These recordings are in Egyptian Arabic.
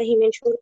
الله من شرور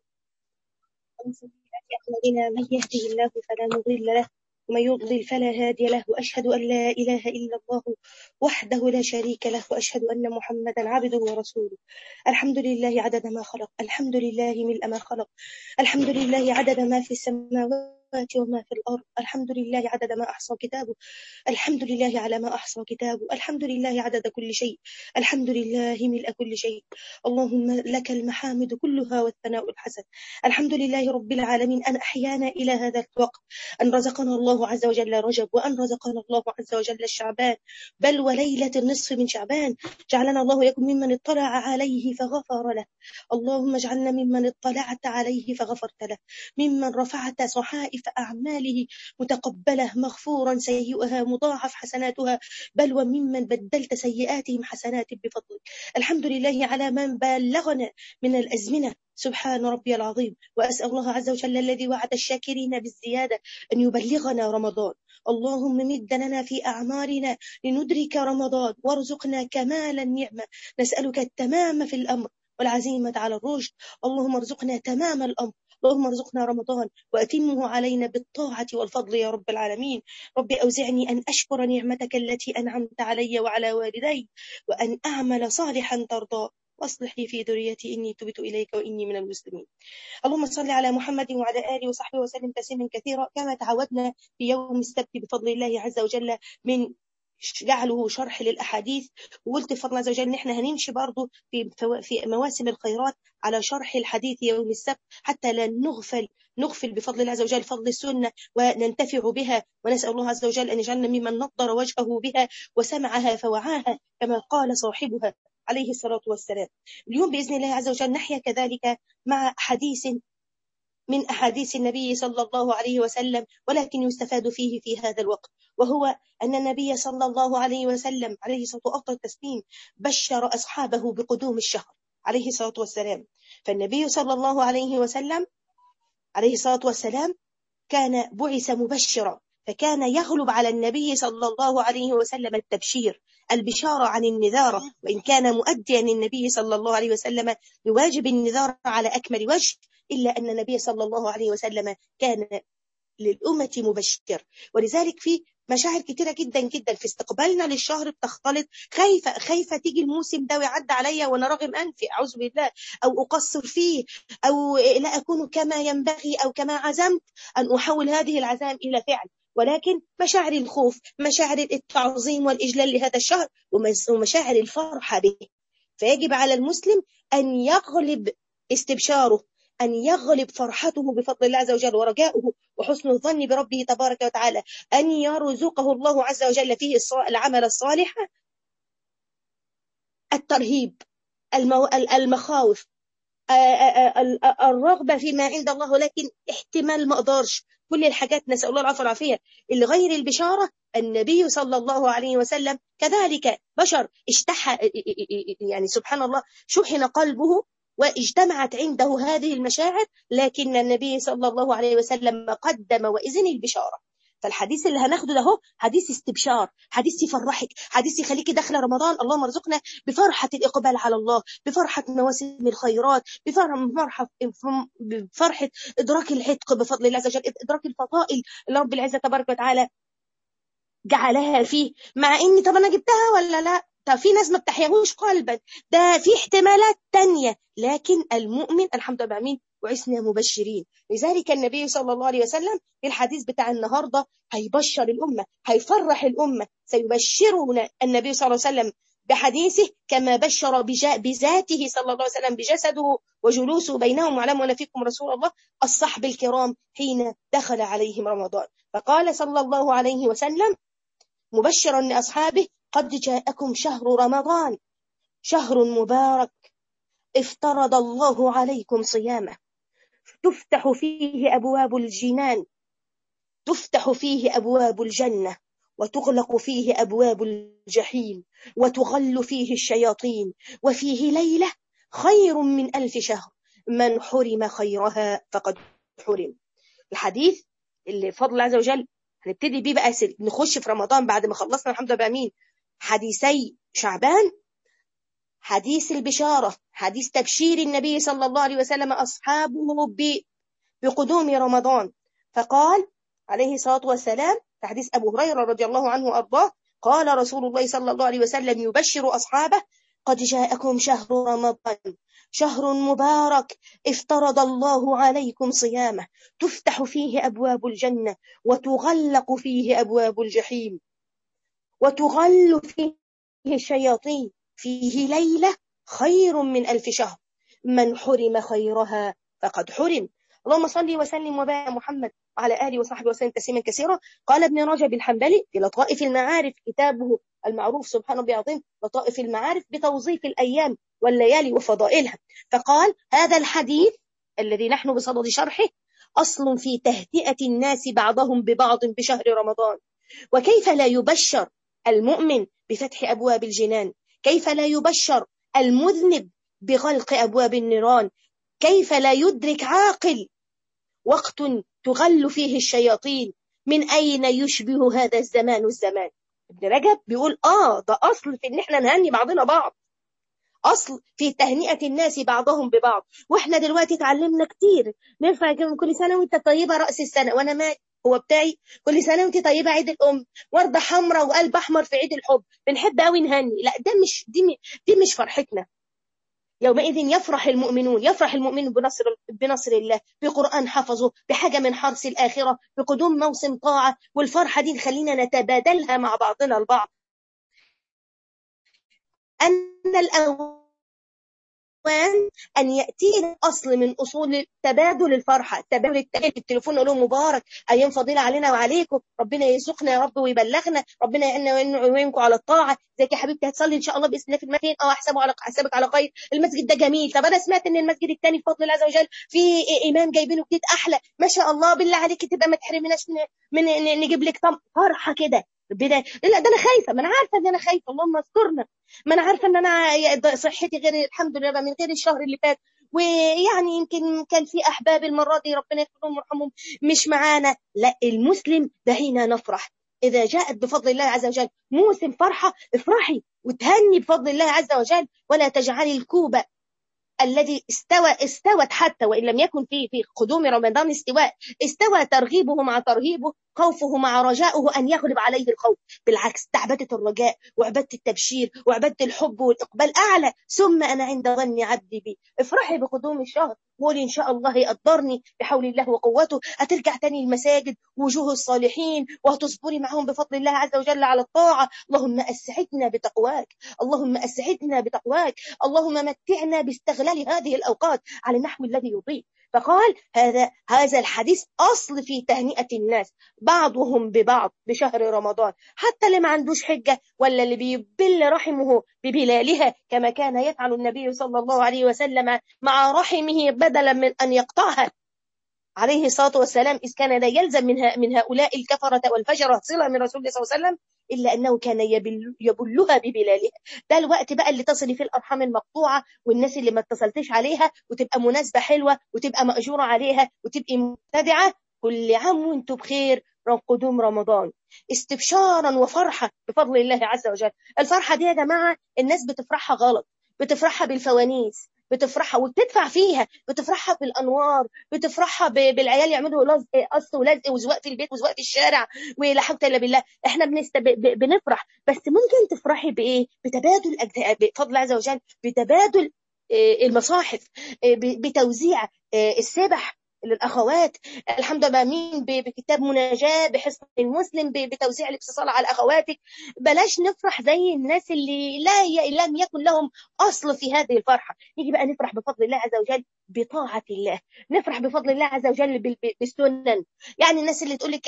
أعمالنا من يهده الله فلا مضل له ومن يضلل فلا هادي له وأشهد أن لا إله إلا الله وحده لا شريك له وأشهد أن محمدا عبده ورسوله الحمد لله عدد ما خلق الحمد لله ملء ما خلق الحمد لله عدد ما في السماوات وما في الأرض الحمد لله عدد ما أحصى كتابه الحمد لله على ما أحصى كتابه الحمد لله عدد كل شيء الحمد لله ملء كل شيء اللهم لك المحامد كلها والثناء الحسن الحمد لله رب العالمين أن أحيانا إلى هذا الوقت أن رزقنا الله عز وجل رجب وأن رزقنا الله عز وجل الشعبان بل وليلة النصف من شعبان جعلنا الله يكون ممن اطلع عليه فغفر له اللهم اجعلنا ممن اطلعت عليه فغفرت له ممن رفعت صحائف أعماله متقبلة مغفورا سيئها مضاعف حسناتها بل وممن بدلت سيئاتهم حسنات بفضلك الحمد لله على من بلغنا من الأزمنة سبحان ربي العظيم وأسأل الله عز وجل الذي وعد الشاكرين بالزيادة أن يبلغنا رمضان اللهم مد لنا في أعمارنا لندرك رمضان وارزقنا كمال النعمة نسألك التمام في الأمر والعزيمة على الرشد اللهم ارزقنا تمام الأمر اللهم ارزقنا رمضان وأتمه علينا بالطاعة والفضل يا رب العالمين رب أوزعني أن أشكر نعمتك التي أنعمت علي وعلى والدي وأن أعمل صالحا ترضى واصلح لي في ذريتي إني تبت إليك وإني من المسلمين اللهم صل على محمد وعلى آله وصحبه وسلم تسليما كثيرا كما تعودنا في يوم السبت بفضل الله عز وجل من جعله شرح للأحاديث وقلت بفضل عز وجل ان احنا هنمشي برضه في في مواسم الخيرات على شرح الحديث يوم السبت حتى لا نغفل نغفل بفضل الله عز وجل فضل السنة وننتفع بها ونسأل الله عز وجل أن يجعلنا ممن نضر وجهه بها وسمعها فوعاها كما قال صاحبها عليه الصلاة والسلام اليوم بإذن الله عز وجل نحيا كذلك مع حديث من أحاديث النبي صلى الله عليه وسلم ولكن يستفاد فيه في هذا الوقت وهو أن النبي صلى الله عليه وسلم عليه الصلاة والسلام التسليم بشر أصحابه بقدوم الشهر عليه الصلاة والسلام فالنبي صلى الله عليه وسلم عليه الصلاة والسلام كان بعث مبشرا فكان يغلب على النبي صلى الله عليه وسلم التبشير البشارة عن النذارة وإن كان مؤديا النبي صلى الله عليه وسلم بواجب النذارة على أكمل وجه إلا أن النبي صلى الله عليه وسلم كان للأمة مبشر ولذلك في مشاعر كتيرة جدا جدا في استقبالنا للشهر بتختلط خايفة خايفة تيجي الموسم ده ويعدي عليا وأنا راغم أنفي أعوذ بالله أو أقصر فيه أو لا أكون كما ينبغي أو كما عزمت أن أحول هذه العزائم إلى فعل ولكن مشاعر الخوف مشاعر التعظيم والإجلال لهذا الشهر ومشاعر الفرحة به فيجب على المسلم أن يغلب استبشاره أن يغلب فرحته بفضل الله عز وجل ورجاؤه وحسن الظن بربه تبارك وتعالى أن يرزقه الله عز وجل فيه العمل الصالح الترهيب المخاوف الرغبة فيما عند الله لكن احتمال ما أقدرش كل الحاجات نسأل الله العفو والعافية اللي غير البشارة النبي صلى الله عليه وسلم كذلك بشر اشتح يعني سبحان الله شحن قلبه واجتمعت عنده هذه المشاعر لكن النبي صلى الله عليه وسلم قدم وإذن البشارة فالحديث اللي هناخده ده حديث استبشار حديث يفرحك حديث يخليك داخله رمضان اللهم ارزقنا بفرحة الإقبال على الله بفرحة مواسم الخيرات بفرحة بفرحة إدراك العتق بفضل الله عز وجل إدراك الفضائل اللي رب العزة تبارك وتعالى جعلها فيه مع إني طب أنا جبتها ولا لا طب في ناس ما بتحياهوش قلبا ده في احتمالات تانية لكن المؤمن الحمد لله مين وعسنا مبشرين لذلك النبي صلى الله عليه وسلم في الحديث بتاع النهاردة هيبشر الأمة هيفرح الأمة سيبشرنا النبي صلى الله عليه وسلم بحديثه كما بشر بذاته صلى الله عليه وسلم بجسده وجلوسه بينهم وعلمنا فيكم رسول الله الصحب الكرام حين دخل عليهم رمضان فقال صلى الله عليه وسلم مبشرا لأصحابه قد جاءكم شهر رمضان شهر مبارك افترض الله عليكم صيامه تفتح فيه أبواب الجنان تفتح فيه أبواب الجنة وتغلق فيه أبواب الجحيم وتغل فيه الشياطين وفيه ليلة خير من ألف شهر من حرم خيرها فقد حرم الحديث اللي فضل عز وجل هنبتدي بيه بقى نخش في رمضان بعد ما خلصنا الحمد لله بأمين حديثي شعبان حديث البشارة حديث تبشير النبي صلى الله عليه وسلم أصحابه بقدوم رمضان فقال عليه الصلاة والسلام في حديث أبو هريرة رضي الله عنه وأرضاه قال رسول الله صلى الله عليه وسلم يبشر أصحابه قد جاءكم شهر رمضان شهر مبارك افترض الله عليكم صيامه تفتح فيه أبواب الجنة وتغلق فيه أبواب الجحيم وتغل فيه الشياطين فيه ليلة خير من ألف شهر من حرم خيرها فقد حرم اللهم صل وسلم وبارك محمد وعلى آله وصحبه وسلم تسليما كثيرا قال ابن رجب الحنبلي في لطائف المعارف كتابه المعروف سبحان الله العظيم لطائف المعارف بتوظيف الأيام والليالي وفضائلها فقال هذا الحديث الذي نحن بصدد شرحه أصل في تهدئة الناس بعضهم ببعض بشهر رمضان وكيف لا يبشر المؤمن بفتح أبواب الجنان كيف لا يبشر المذنب بغلق أبواب النيران كيف لا يدرك عاقل وقت تغل فيه الشياطين من أين يشبه هذا الزمان الزمان ابن رجب بيقول آه ده أصل في إن إحنا نهني بعضنا بعض أصل في تهنئة الناس بعضهم ببعض وإحنا دلوقتي اتعلمنا كتير نرفع كل سنة وأنت طيبة رأس السنة وأنا ما هو بتاعي كل سنة وأنت طيبة عيد الأم وردة حمراء وقلب أحمر في عيد الحب بنحب قوي نهني لا ده مش دي, دي مش فرحتنا يومئذ يفرح المؤمنون يفرح المؤمن بنصر بنصر الله بقرآن حفظه بحاجة من حرس الآخرة بقدوم موسم طاعة والفرحة دي خلينا نتبادلها مع بعضنا البعض أن الأول أن يأتينا أصل من أصول تبادل الفرحة تبادل التهاني التليفون نقول لهم مبارك أيام فضيلة علينا وعليكم ربنا يرزقنا يا رب ويبلغنا ربنا يعيننا ويعينكم على الطاعة زيك يا حبيبتي هتصلي إن شاء الله بإذن الله في المكان أه أحسبه على حسابك على خير المسجد ده جميل طب أنا سمعت إن المسجد الثاني بفضل الله عز وجل في إمام جايبينه جديد أحلى ما شاء الله بالله عليك تبقى ما تحرمناش من, من نجيب لك طم فرحة كده بداية لا ده انا خايفه ما انا عارفه ان انا خايفه اللهم استرنا ما انا عارفه ان انا صحتي غير الحمد لله من غير الشهر اللي فات ويعني يمكن كان في احباب المره دي ربنا يكرمهم ويرحمهم مش معانا لا المسلم دعينا نفرح إذا جاءت بفضل الله عز وجل موسم فرحة افرحي وتهني بفضل الله عز وجل ولا تجعلي الكوبة الذي استوى استوت حتى وإن لم يكن في في قدوم رمضان استواء استوى ترغيبه مع ترهيبه خوفه مع رجائه أن يغلب عليه الخوف بالعكس تعبدة الرجاء وعبادة التبشير وعبادة الحب والإقبال أعلى ثم أنا عند ظن عبدي بي افرحي بقدوم الشهر قولي إن شاء الله يقدرني بحول الله وقوته هترجع تاني المساجد وجوه الصالحين وهتصبري معهم بفضل الله عز وجل على الطاعة اللهم أسعدنا بتقواك اللهم أسعدنا بتقواك اللهم متعنا باستغلال هذه الأوقات على النحو الذي يضيء فقال هذا هذا الحديث أصل في تهنئة الناس بعضهم ببعض بشهر رمضان حتى اللي ما عندوش حجة ولا اللي بيبل رحمه ببلالها كما كان يفعل النبي صلى الله عليه وسلم مع رحمه بدلا من أن يقطعها عليه الصلاة والسلام إذ كان لا يلزم من, من هؤلاء الكفرة والفجرة صلة من رسول الله صلى الله عليه وسلم إلا أنه كان يبل يبلها ببلالها ده الوقت بقى اللي تصلي فيه الأرحام المقطوعة والناس اللي ما اتصلتش عليها وتبقى مناسبة حلوة وتبقى مأجورة عليها وتبقى مبتدعة كل عام وانتم بخير قدوم رمضان استبشارا وفرحة بفضل الله عز وجل الفرحة دي يا جماعة الناس بتفرحها غلط بتفرحها بالفوانيس بتفرحها وبتدفع فيها بتفرحها بالانوار بتفرحها بالعيال يعملوا لزق قص ولزق وزواق في البيت وزواق في الشارع ولا حول الا بالله احنا بنست... بنفرح بس ممكن تفرحي بايه بتبادل بفضل الله عز وجل بتبادل المصاحف بتوزيع السبح للأخوات الحمد لله مين بكتاب مناجاة بحصن المسلم بتوزيع الاتصال على أخواتك بلاش نفرح زي الناس اللي لا ي... لم يكن لهم أصل في هذه الفرحة نيجي بقى نفرح بفضل الله عز وجل بطاعة الله نفرح بفضل الله عز وجل بالسنن يعني الناس اللي تقول لك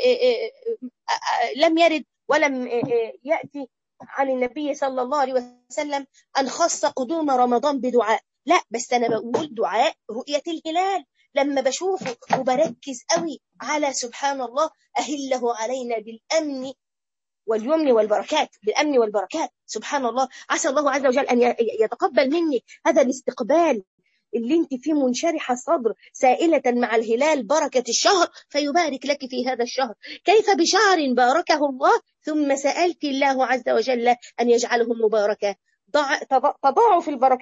لم يرد ولم يأتي عن النبي صلى الله عليه وسلم أن خص قدوم رمضان بدعاء لا بس أنا بقول دعاء رؤية الهلال لما بشوفه وبركز قوي على سبحان الله أهله علينا بالأمن واليمن والبركات بالأمن والبركات سبحان الله عسى الله عز وجل أن يتقبل مني هذا الاستقبال اللي انت فيه منشرح الصدر سائلة مع الهلال بركة الشهر فيبارك لك في هذا الشهر كيف بشهر باركه الله ثم سألت الله عز وجل أن يجعله مباركا تضاعف البركات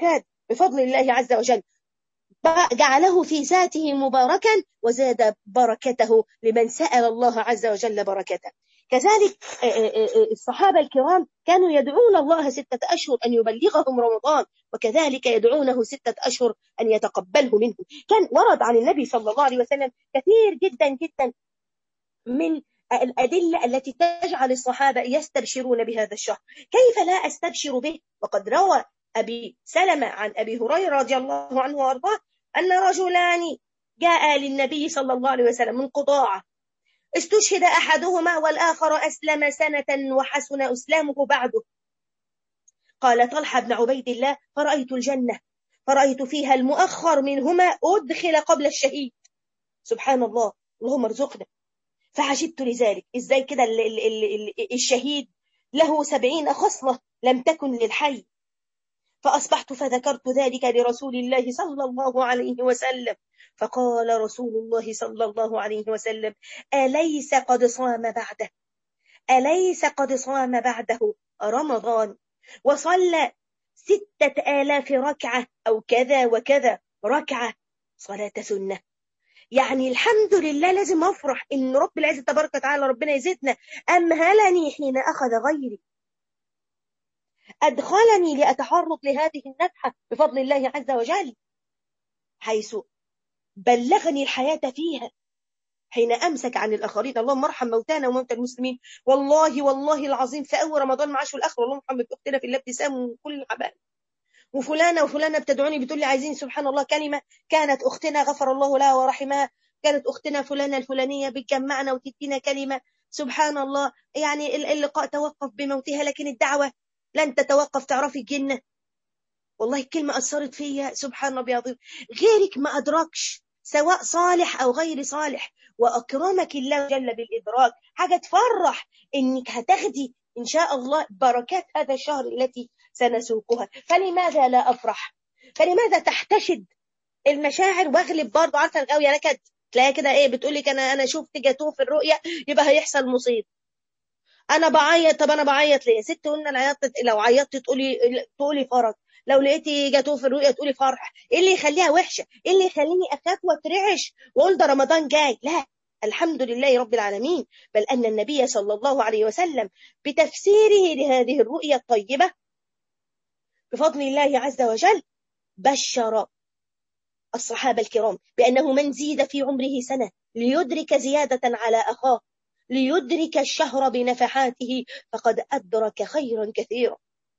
بفضل الله عز وجل جعله في ذاته مباركا وزاد بركته لمن سأل الله عز وجل بركته كذلك الصحابة الكرام كانوا يدعون الله ستة أشهر أن يبلغهم رمضان وكذلك يدعونه ستة أشهر أن يتقبله منهم كان ورد عن النبي صلى الله عليه وسلم كثير جدا جدا من الأدلة التي تجعل الصحابة يستبشرون بهذا الشهر كيف لا أستبشر به وقد روى أبي سلمة عن أبي هريرة رضي الله عنه وأرضاه أن رجلان جاء للنبي صلى الله عليه وسلم من قضاعة استشهد أحدهما والآخر أسلم سنة وحسن أسلامه بعده قال طلحة بن عبيد الله فرأيت الجنة فرأيت فيها المؤخر منهما أدخل قبل الشهيد سبحان الله اللهم ارزقنا فعجبت لذلك ازاي كده الشهيد له سبعين خصلة لم تكن للحي فأصبحت فذكرت ذلك لرسول الله صلى الله عليه وسلم فقال رسول الله صلى الله عليه وسلم أليس قد صام بعده أليس قد صام بعده رمضان وصلى ستة آلاف ركعة أو كذا وكذا ركعة صلاة سنة يعني الحمد لله لازم أفرح إن رب العزة تبارك وتعالى ربنا يزيدنا أمهلني حين أخذ غيري أدخلني لأتعرض لهذه النفحة بفضل الله عز وجل حيث بلغني الحياة فيها حين أمسك عن الآخرين اللهم ارحم موتانا وموتى المسلمين والله والله العظيم في أول رمضان معاش الآخر اللهم محمد أختنا في الله ابتسام وكل الحبائب وفلانة وفلانة بتدعوني بتقول لي عايزين سبحان الله كلمة كانت أختنا غفر الله لها ورحمها كانت أختنا فلانة الفلانية بتجمعنا وتدينا كلمة سبحان الله يعني اللقاء توقف بموتها لكن الدعوة لن تتوقف تعرفي الجنة والله الكلمة أثرت فيا سبحان ربي العظيم غيرك ما أدركش سواء صالح أو غير صالح وأكرمك الله جل بالإدراك حاجة تفرح إنك هتاخدي إن شاء الله بركات هذا الشهر التي سنسوقها فلماذا لا أفرح فلماذا تحتشد المشاعر واغلب برضه عارفة الغاوية نكد تلاقيها كده ايه بتقول لك انا انا شفت جاتوه في الرؤيه يبقى هيحصل مصيبه انا بعيط طب انا بعيط ليه يا ست قلنا انا عيطت لو عيطت تقولي تقولي فرج لو لقيتي جاتوه في الرؤيه تقولي فرح ايه اللي يخليها وحشه ايه اللي يخليني اخاف واترعش واقول ده رمضان جاي لا الحمد لله رب العالمين بل ان النبي صلى الله عليه وسلم بتفسيره لهذه الرؤيا الطيبه بفضل الله عز وجل بشر الصحابه الكرام بانه من زيد في عمره سنه ليدرك زياده على اخاه ليدرك الشهر بنفحاته فقد أدرك خيرا كثيرا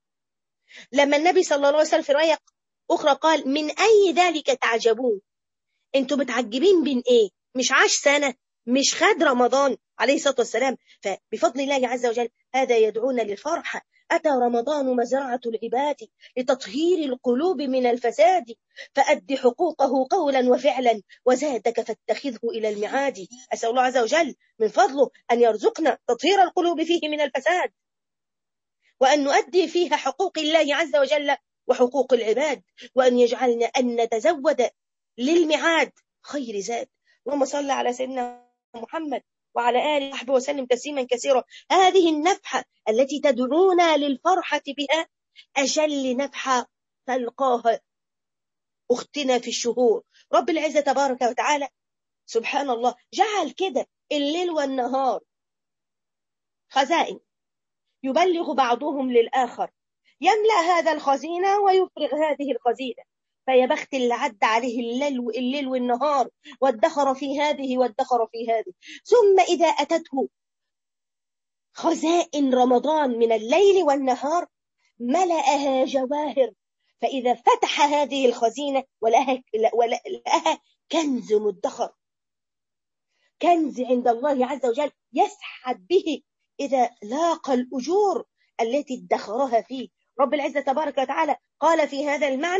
لما النبي صلى الله عليه وسلم في رواية أخرى قال من أي ذلك تعجبون أنتم متعجبين من إيه مش عاش سنة مش خد رمضان عليه الصلاة والسلام فبفضل الله عز وجل هذا يدعونا للفرحة أتى رمضان مزرعة العباد لتطهير القلوب من الفساد فأد حقوقه قولا وفعلا وزادك فاتخذه إلى المعاد أسأل الله عز وجل من فضله أن يرزقنا تطهير القلوب فيه من الفساد وأن نؤدي فيها حقوق الله عز وجل وحقوق العباد وأن يجعلنا أن نتزود للمعاد خير زاد اللهم صل على سيدنا محمد وعلى آله وصحبه وسلم تسليما كثيرا هذه النفحة التي تدعونا للفرحة بها أجل نفحة تلقاها أختنا في الشهور رب العزة تبارك وتعالى سبحان الله جعل كده الليل والنهار خزائن يبلغ بعضهم للآخر يملأ هذا الخزينة ويفرغ هذه الخزينة فيا بخت اللي عدى عليه الليل الليل والنهار وادخر في هذه وادخر في هذه ثم إذا أتته خزائن رمضان من الليل والنهار ملأها جواهر فإذا فتح هذه الخزينة ولها, ولها كنز مدخر كنز عند الله عز وجل يسحب به إذا لاقى الأجور التي ادخرها فيه رب العزة تبارك وتعالى قال في هذا المعنى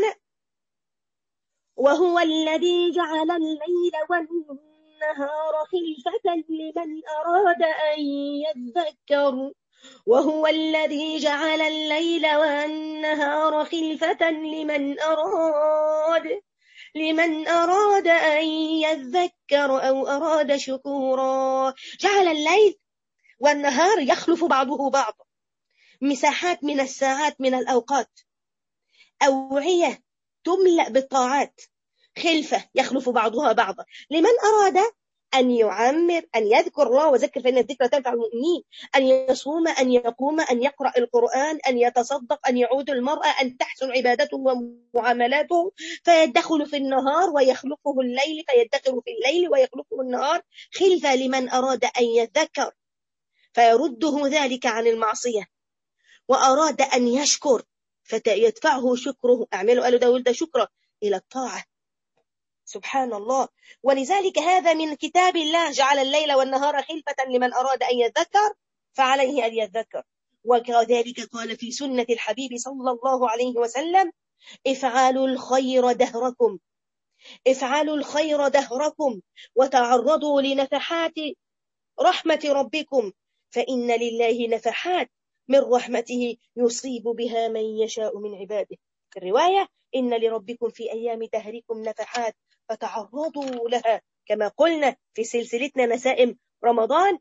وهو الذي جعل الليل والنهار خلفة لمن أراد أن يذكر وهو الذي جعل الليل والنهار خلفة لمن أراد لمن أراد أن يذكر أو أراد شكورا جعل الليل والنهار يخلف بعضه بعضا مساحات من الساعات من الأوقات أوعية تملأ بالطاعات خلفة يخلف بعضها بعضا لمن أراد أن يعمر أن يذكر الله وذكر فإن الذكر تنفع المؤمنين أن يصوم أن يقوم أن يقرأ القرآن أن يتصدق أن يعود المرأة أن تحسن عبادته ومعاملاته فيدخل في النهار ويخلفه الليل فيدخل في الليل ويخلفه النهار خلفة لمن أراد أن يذكر فيرده ذلك عن المعصية وأراد أن يشكر فيدفعه شكره أعمله قالوا ده ولد شكرا إلى الطاعة سبحان الله ولذلك هذا من كتاب الله جعل الليل والنهار خلفة لمن أراد أن يذكر فعليه أن يذكر وكذلك قال في سنة الحبيب صلى الله عليه وسلم افعلوا الخير دهركم افعلوا الخير دهركم وتعرضوا لنفحات رحمة ربكم فإن لله نفحات من رحمته يصيب بها من يشاء من عباده في الرواية إن لربكم في أيام دهركم نفحات فتعرضوا لها كما قلنا في سلسلتنا نسائم رمضان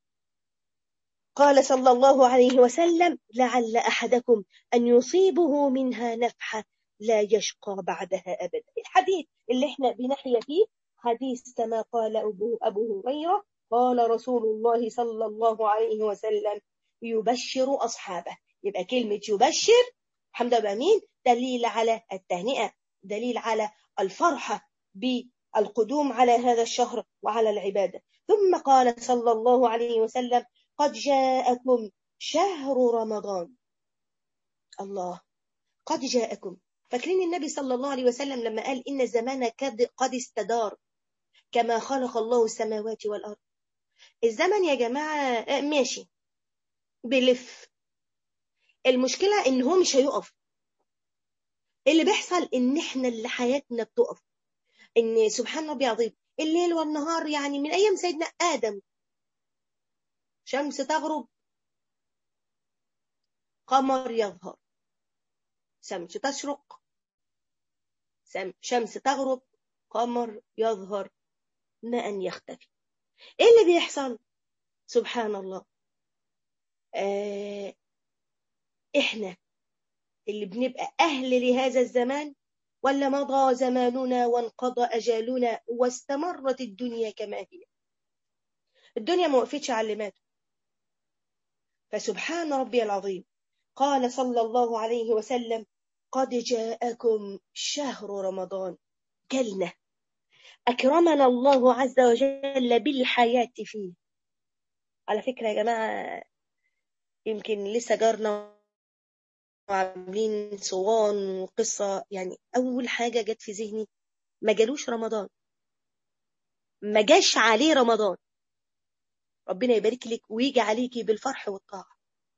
قال صلى الله عليه وسلم لعل أحدكم أن يصيبه منها نفحة لا يشقى بعدها أبدا الحديث اللي احنا بنحيا فيه حديث كما قال أبو, أبو هريرة قال رسول الله صلى الله عليه وسلم يبشر أصحابه يبقى كلمة يبشر حمد مين دليل على التهنئة دليل على الفرحة بالقدوم على هذا الشهر وعلى العبادة ثم قال صلى الله عليه وسلم قد جاءكم شهر رمضان الله قد جاءكم فاكرين النبي صلى الله عليه وسلم لما قال إن الزمان قد استدار كما خلق الله السماوات والأرض الزمن يا جماعة ماشي بلف المشكلة إن هو مش هيقف اللي بيحصل إن إحنا اللي حياتنا بتقف إن سبحان ربي عظيم الليل والنهار يعني من أيام سيدنا آدم شمس تغرب قمر يظهر شمس تشرق شمس تغرب قمر يظهر ماء يختفي ايه اللي بيحصل سبحان الله آه احنا اللي بنبقى اهل لهذا الزمان ولا مضى زماننا وانقضى اجالنا واستمرت الدنيا كما هي الدنيا ما وقفتش على اللي ماتوا فسبحان ربي العظيم قال صلى الله عليه وسلم قد جاءكم شهر رمضان جلنا أكرمنا الله عز وجل بالحياة فيه على فكرة يا جماعة يمكن لسه جارنا وعاملين صوان وقصة يعني أول حاجة جت في ذهني ما جالوش رمضان ما جاش عليه رمضان ربنا يبارك لك ويجي عليكي بالفرح والطاعة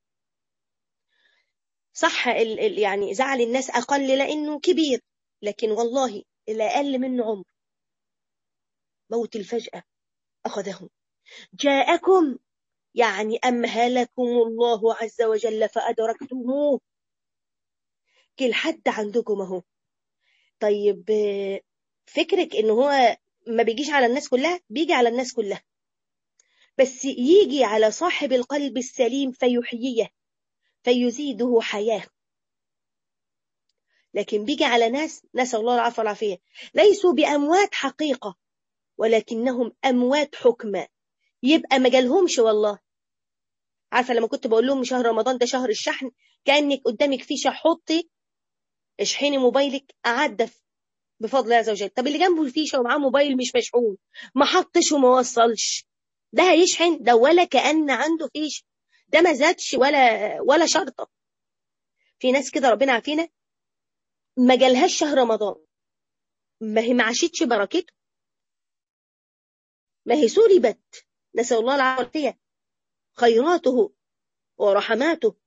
صح ال ال يعني زعل الناس أقل لأنه كبير لكن والله اللي أقل منه عمر موت الفجأة أخذهم جاءكم يعني أمهلكم الله عز وجل فأدركتموه كل حد عندكم اهو طيب فكرك ان هو ما بيجيش على الناس كلها بيجي على الناس كلها بس يجي على صاحب القلب السليم فيحييه فيزيده حياة لكن بيجي على ناس نسأل الله العفو والعافية ليسوا بأموات حقيقة ولكنهم أموات حكمة يبقى ما جالهمش والله عارفة لما كنت بقول لهم شهر رمضان ده شهر الشحن كأنك قدامك فيشة حطي اشحني موبايلك أعدى بفضل الله عز وجل طب اللي جنبه الفيشة ومعاه موبايل مش مشحون ما حطش وما وصلش ده هيشحن ده ولا كأن عنده فيشة ده ما زادش ولا ولا شرطة في ناس كده ربنا عافينا ما جالهاش شهر رمضان ما هي ما عاشتش بركته ما هي سربت نسأل الله العافية خيراته ورحماته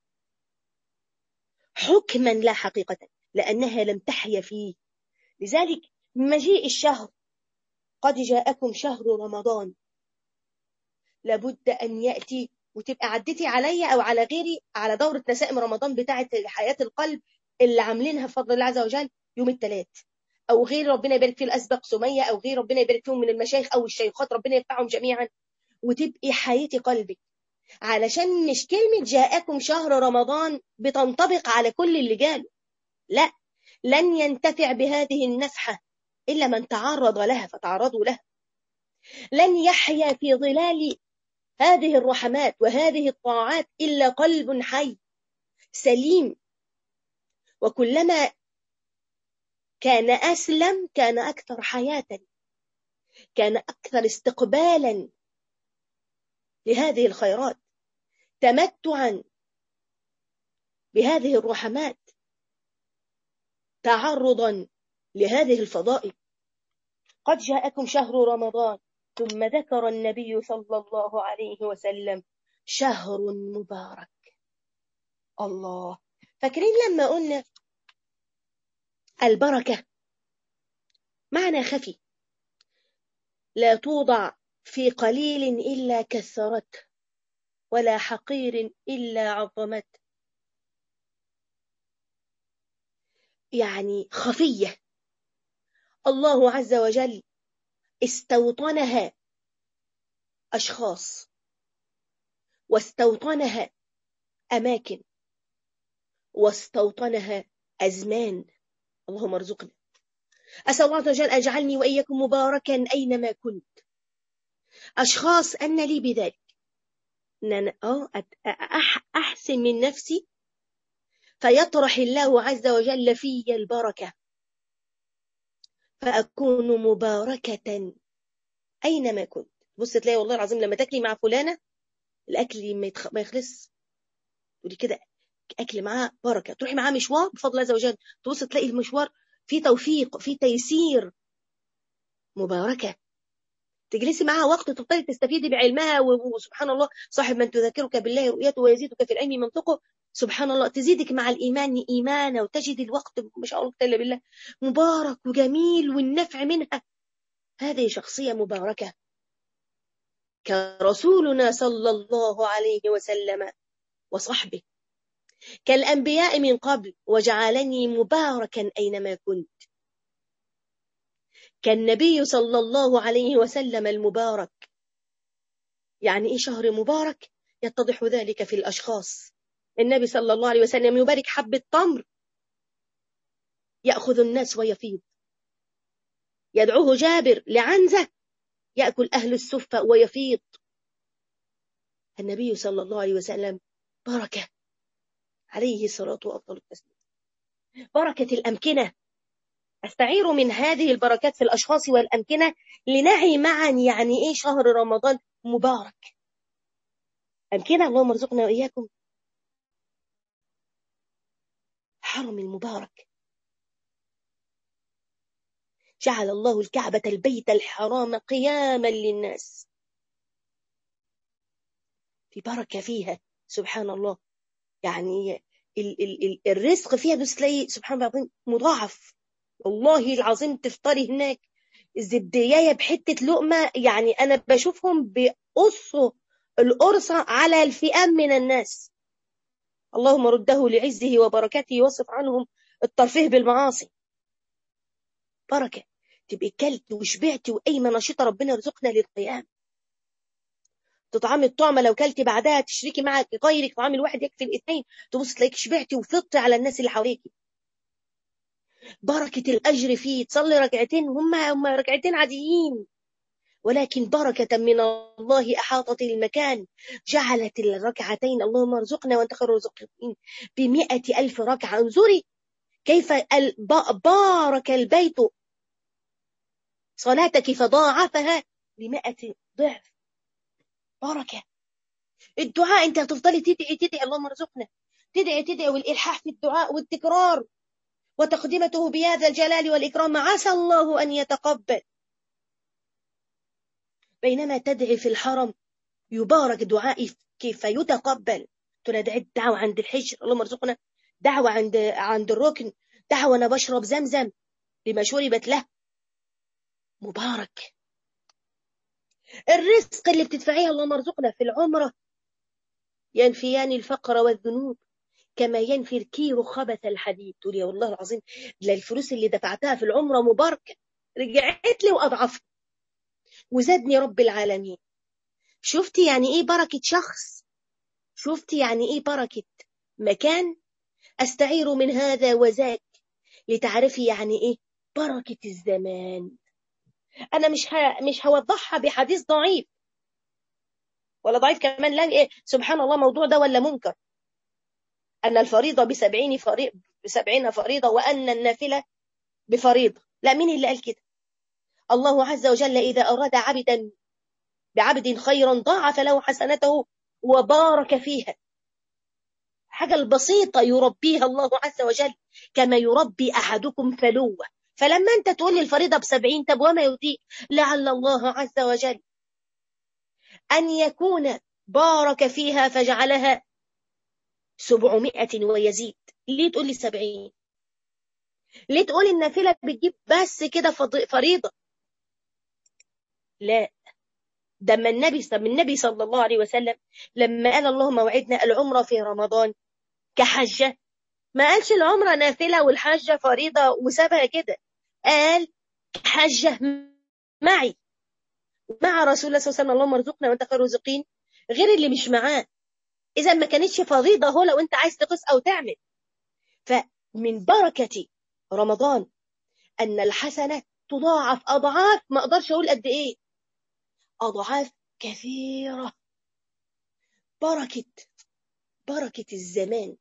حكما لا حقيقة لأنها لم تحيا فيه لذلك مجيء الشهر قد جاءكم شهر رمضان لابد أن يأتي وتبقى عدتي عليا أو على غيري على دورة نسائم رمضان بتاعة حياة القلب اللي عاملينها بفضل الله عز وجل يوم الثلاث أو غير ربنا يبارك فيه الأسبق سمية أو غير ربنا يبارك فيهم من المشايخ أو الشيخات ربنا ينفعهم جميعا وتبقي حياتي قلبك علشان مش كلمة جاءكم شهر رمضان بتنطبق على كل اللي جاله لا لن ينتفع بهذه النفحة إلا من تعرض لها فتعرضوا لها لن يحيا في ظلال هذه الرحمات وهذه الطاعات إلا قلب حي سليم وكلما كان أسلم كان أكثر حياة كان أكثر استقبالا لهذه الخيرات تمتعا بهذه الرحمات تعرضا لهذه الفضائل قد جاءكم شهر رمضان ثم ذكر النبي صلى الله عليه وسلم شهر مبارك الله فاكرين لما قلنا البركة معنى خفي لا توضع في قليل إلا كثرته ولا حقير إلا عظمته يعني خفية الله عز وجل استوطنها أشخاص واستوطنها أماكن واستوطنها أزمان اللهم ارزقنا أسأل الله عز وجل أجعلني وإياكم مباركا أينما كنت أشخاص أن لي بذلك أن أنا أحسن من نفسي فيطرح الله عز وجل في البركة فأكون مباركة أينما كنت بص تلاقي والله العظيم لما تاكلي مع فلانة الأكل ما يخلص تقولي كده أكل معاه بركة تروحي معاه مشوار بفضل الله عز وجل تبص تلاقي المشوار فيه توفيق فيه تيسير مباركة تجلسي معها وقت تضطري تستفيدي بعلمها وسبحان الله صاحب من تذكرك بالله رؤيته ويزيدك في العلم منطقه سبحان الله تزيدك مع الإيمان إيمانا وتجد الوقت ما شاء الله إلا بالله مبارك وجميل والنفع منها هذه شخصية مباركة كرسولنا صلى الله عليه وسلم وصحبه كالأنبياء من قبل وجعلني مباركا أينما كنت كالنبي صلى الله عليه وسلم المبارك يعني إيه شهر مبارك يتضح ذلك في الأشخاص النبي صلى الله عليه وسلم يبارك حبة تمر يأخذ الناس ويفيض يدعوه جابر لعنزة يأكل أهل السفة ويفيض النبي صلى الله عليه وسلم بركة عليه الصلاة وأفضل التسليم بركة الأمكنة أستعير من هذه البركات في الأشخاص والأمكنة لنعي معا يعني إيه شهر رمضان مبارك أمكنة اللهم ارزقنا وإياكم حرم المبارك جعل الله الكعبة البيت الحرام قياما للناس في بركة فيها سبحان الله يعني ال ال ال الرزق فيها بس تلاقي سبحان الله العظيم مضاعف والله العظيم تفطري هناك الزبدية بحتة لقمة يعني أنا بشوفهم بيقصوا القرصة على الفئام من الناس اللهم رده لعزه وبركاته وصف عنهم الترفيه بالمعاصي بركة تبقي كلت وشبعتي وأيما نشيطة ربنا يرزقنا للقيام تطعمي الطعمة لو كلتي بعدها تشركي مع غيرك طعام الواحد يكفي الاثنين تبص تلاقيك شبعتي وفطتي على الناس اللي حواليكي بركة الأجر فيه تصلي ركعتين هم هم ركعتين عاديين ولكن بركة من الله أحاطت المكان جعلت الركعتين اللهم ارزقنا وانت خير الرازقين بمئة ألف ركعة انظري كيف بارك البيت صلاتك فضاعفها بمئة ضعف بركة الدعاء انت هتفضلي تدعي تدعي اللهم ارزقنا تدعي تدعي والإلحاح في الدعاء والتكرار وتقدمته بهذا الجلال والإكرام عسى الله أن يتقبل بينما تدعي في الحرم يبارك دعائي كيف يتقبل تندعي الدعوة عند الحجر اللهم ارزقنا دعوة عند عند الركن دعوة أنا بشرب زمزم لما شربت له مبارك الرزق اللي بتدفعيه اللهم ارزقنا في العمرة ينفيان الفقر والذنوب كما ينفي الكير خبث الحديد تقول يا والله العظيم لا الفلوس اللي دفعتها في العمرة مباركة رجعت لي وأضعفت وزادني رب العالمين شفتي يعني ايه بركة شخص شفتي يعني ايه بركة مكان استعير من هذا وذاك لتعرفي يعني ايه بركة الزمان انا مش ه... مش هوضحها بحديث ضعيف ولا ضعيف كمان لا ايه سبحان الله موضوع ده ولا منكر ان الفريضة بسبعين فريضة بسبعين فريضة وان النافلة بفريضة لا مين اللي قال كده الله عز وجل إذا أراد عبدا بعبد خيرا ضاعف له حسنته وبارك فيها حاجة البسيطة يربيها الله عز وجل كما يربي أحدكم فلوة فلما أنت تقول لي الفريضة بسبعين طب وما يديك لعل الله عز وجل أن يكون بارك فيها فجعلها سبعمائة ويزيد ليه تقول لي سبعين ليه تقول النافلة بتجيب بس كده فريضة لا ده ما النبي طب النبي صلى الله عليه وسلم لما قال اللهم وعدنا العمرة في رمضان كحجة ما قالش العمرة نافلة والحجة فريضة وسابها كده قال حجة معي مع رسول الله صلى الله عليه وسلم اللهم ارزقنا وانت خير الرازقين غير اللي مش معاه اذا ما كانتش فريضة هو لو انت عايز تقص او تعمل فمن بركة رمضان ان الحسنة تضاعف اضعاف ما اقدرش اقول قد ايه أضعاف كثيرة بركة بركة الزمان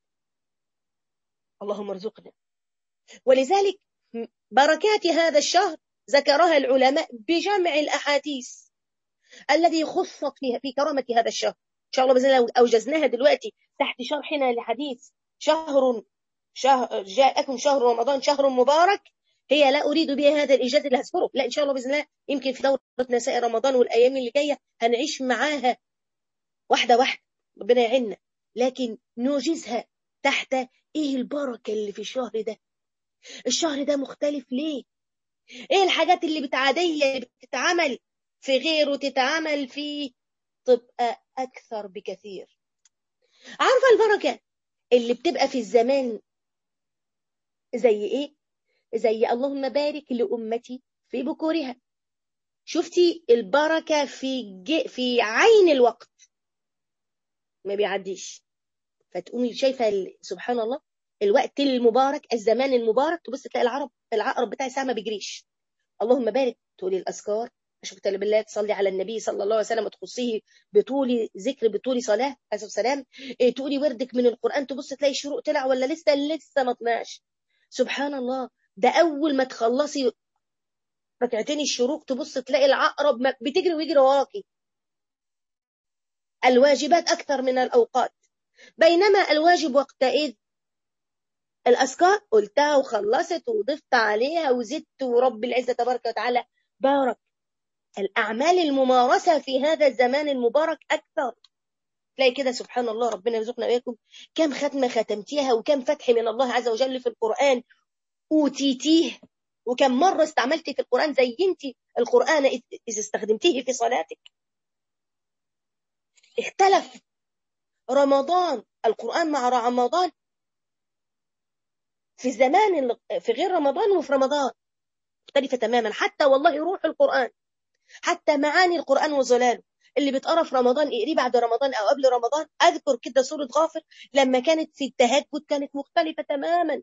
اللهم ارزقنا ولذلك بركات هذا الشهر ذكرها العلماء بجمع الأحاديث الذي خصت فيها في كرامة هذا الشهر إن شاء الله بإذن الله أوجزناها دلوقتي تحت شرحنا لحديث شهر شهر جاءكم شهر رمضان شهر مبارك هي لا أريد بها هذا الإيجاز اللي هذكره لا إن شاء الله بإذن الله يمكن في دورة نساء رمضان والأيام اللي جاية هنعيش معاها واحدة واحدة ربنا يعيننا لكن نوجزها تحت إيه البركة اللي في الشهر ده الشهر ده مختلف ليه إيه الحاجات اللي بتعادية اللي بتتعمل في غيره تتعمل فيه تبقى أكثر بكثير عارفة البركة اللي بتبقى في الزمان زي إيه زي اللهم بارك لأمتي في بكورها شفتي البركة في ج... في عين الوقت ما بيعديش فتقومي شايفة ال... سبحان الله الوقت المبارك الزمان المبارك تبص تلاقي العرب العقرب بتاع الساعة ما بيجريش اللهم بارك تقولي الأذكار أشهد بالله تصلي على النبي صلى الله عليه وسلم تخصيه بطول ذكر بطول صلاة عليه السلام إيه تقولي وردك من القرآن تبص تلاقي الشروق طلع ولا لسه لسه ما طلعش سبحان الله ده أول ما تخلصي ركعتين الشروق تبص تلاقي العقرب بتجري ويجري وراكي الواجبات أكثر من الأوقات بينما الواجب وقتئذ الأذكار قلتها وخلصت وضفت عليها وزدت ورب العزة تبارك وتعالى بارك الأعمال الممارسة في هذا الزمان المبارك أكثر تلاقي كده سبحان الله ربنا يرزقنا وإياكم كم ختمة ختمتيها وكم فتح من الله عز وجل في القرآن أوتيتيه وكم مرة استعملتي في القرآن زينتي القرآن إذا استخدمتيه في صلاتك اختلف رمضان القرآن مع رمضان في الزمان في غير رمضان وفي رمضان مختلفة تماما حتى والله روح القرآن حتى معاني القرآن وظلاله اللي بتقرا في رمضان اقريه بعد رمضان او قبل رمضان اذكر كده سوره غافر لما كانت في التهجد كانت مختلفه تماما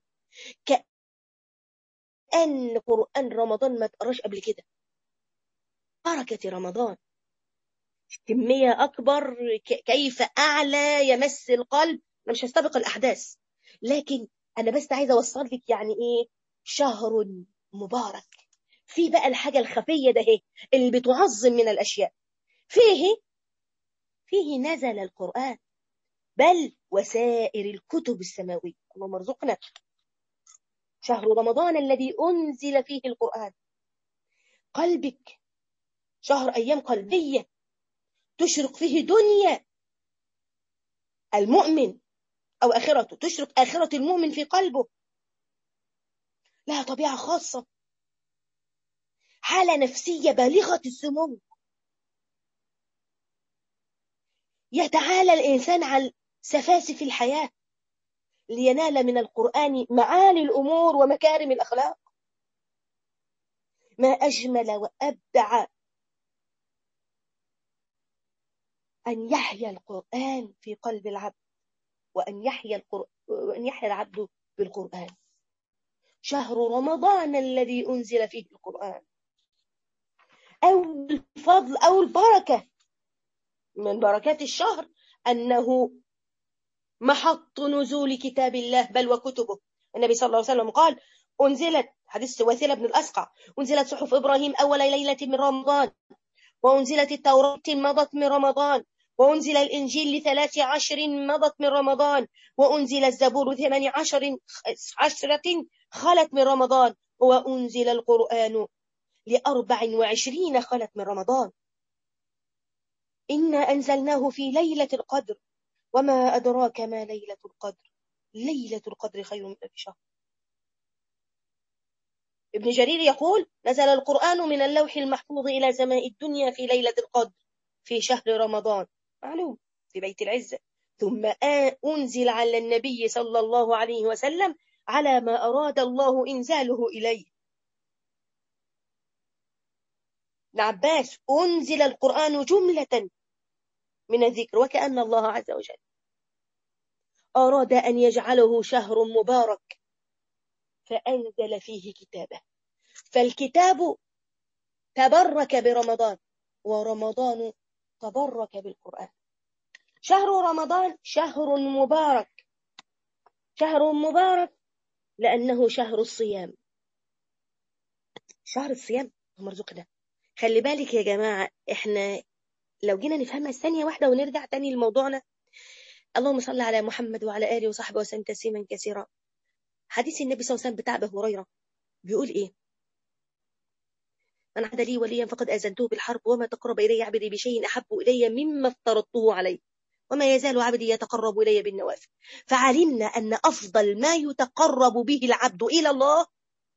كأن قرآن رمضان ما تقراش قبل كده بركة رمضان كمية أكبر كيف أعلى يمس القلب أنا مش هستبق الأحداث لكن أنا بس عايزة أوصل لك يعني إيه شهر مبارك في بقى الحاجة الخفية ده هي اللي بتعظم من الأشياء فيه فيه نزل القرآن بل وسائر الكتب السماوية اللهم ارزقنا شهر رمضان الذي أنزل فيه القرآن قلبك شهر أيام قلبية تشرق فيه دنيا المؤمن أو آخرته تشرق آخرة المؤمن في قلبه لها طبيعة خاصة حالة نفسية بالغة السمو يتعالى الإنسان عن سفاسف الحياة لينال من القرآن معالي الأمور ومكارم الأخلاق ما أجمل وأبدع أن يحيا القرآن في قلب العبد وأن يحيا القرآن وأن يحيا العبد بالقرآن شهر رمضان الذي أنزل فيه القرآن أو الفضل أو البركة من بركات الشهر أنه محط نزول كتاب الله بل وكتبه النبي صلى الله عليه وسلم قال أنزلت حديث واثلة بن الأسقع أنزلت صحف إبراهيم أول ليلة من رمضان وأنزلت التوراة مضت من رمضان وأنزل الإنجيل لثلاث عشر مضت من رمضان وأنزل الزبور ثمان عشر عشرة خلت من رمضان وأنزل القرآن لأربع وعشرين خلت من رمضان إنا أنزلناه في ليلة القدر وما أدراك ما ليلة القدر ليلة القدر خير من ألف شهر ابن جرير يقول نزل القرآن من اللوح المحفوظ إلى سماء الدنيا في ليلة القدر في شهر رمضان معلوم في بيت العزة ثم أنزل على النبي صلى الله عليه وسلم على ما أراد الله إنزاله إليه ابن عباس أنزل القرآن جملة من الذكر وكأن الله عز وجل أراد أن يجعله شهر مبارك فأنزل فيه كتابه فالكتاب تبرك برمضان ورمضان تبرك بالقرآن شهر رمضان شهر مبارك شهر مبارك لأنه شهر الصيام شهر الصيام مرزقنا خلي بالك يا جماعة احنا لو جينا نفهمها ثانية واحدة ونرجع تاني لموضوعنا اللهم صل على محمد وعلى آله وصحبه وسلم تسليما كثيرا حديث النبي صلى الله عليه وسلم بتاع أبي هريرة بيقول إيه من عاد لي وليا فقد أذنته بالحرب وما تقرب إلي عبدي بشيء أحب إلي مما افترضته عليه وما يزال عبدي يتقرب إلي بالنوافل فعلمنا أن أفضل ما يتقرب به العبد إلى الله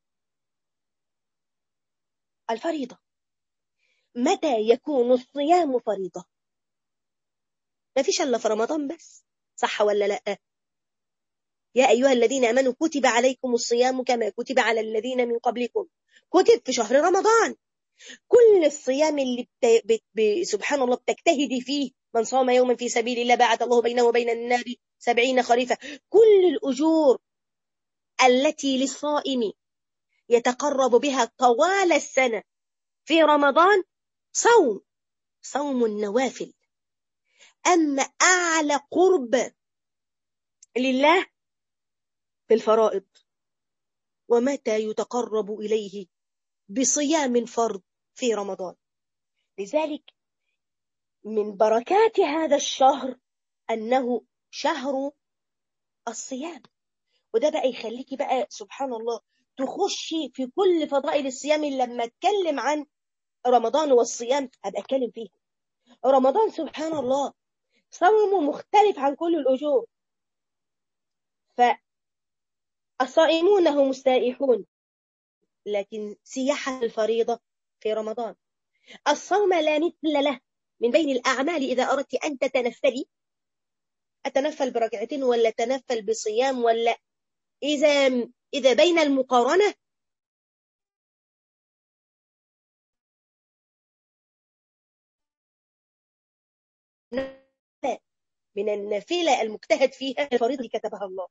الفريضة متى يكون الصيام فريضة ما فيش إلا في رمضان بس صح ولا لا يا أيها الذين أمنوا كتب عليكم الصيام كما كتب على الذين من قبلكم كتب في شهر رمضان كل الصيام اللي بت... بت... ب... سبحان الله بتجتهدي فيه من صام يوما في سبيل الله بعد الله بينه وبين النار سبعين خريفة كل الأجور التي للصائم يتقرب بها طوال السنة في رمضان صوم صوم النوافل أما أعلى قرب لله بالفرائض ومتى يتقرب إليه بصيام فرض في رمضان لذلك من بركات هذا الشهر أنه شهر الصيام وده بقى يخليكي بقى سبحان الله تخشي في كل فضائل الصيام لما اتكلم عن رمضان والصيام هبقى اتكلم فيه رمضان سبحان الله صومه مختلف عن كل الأجور فالصائمون هم السائحون لكن سياحة الفريضة في رمضان الصوم لا مثل له من بين الأعمال إذا أردت أن تتنفلي أتنفل بركعتين ولا تنفل بصيام ولا إذا إذا بين المقارنة من النافلة المجتهد فيها الفريضة اللي كتبها الله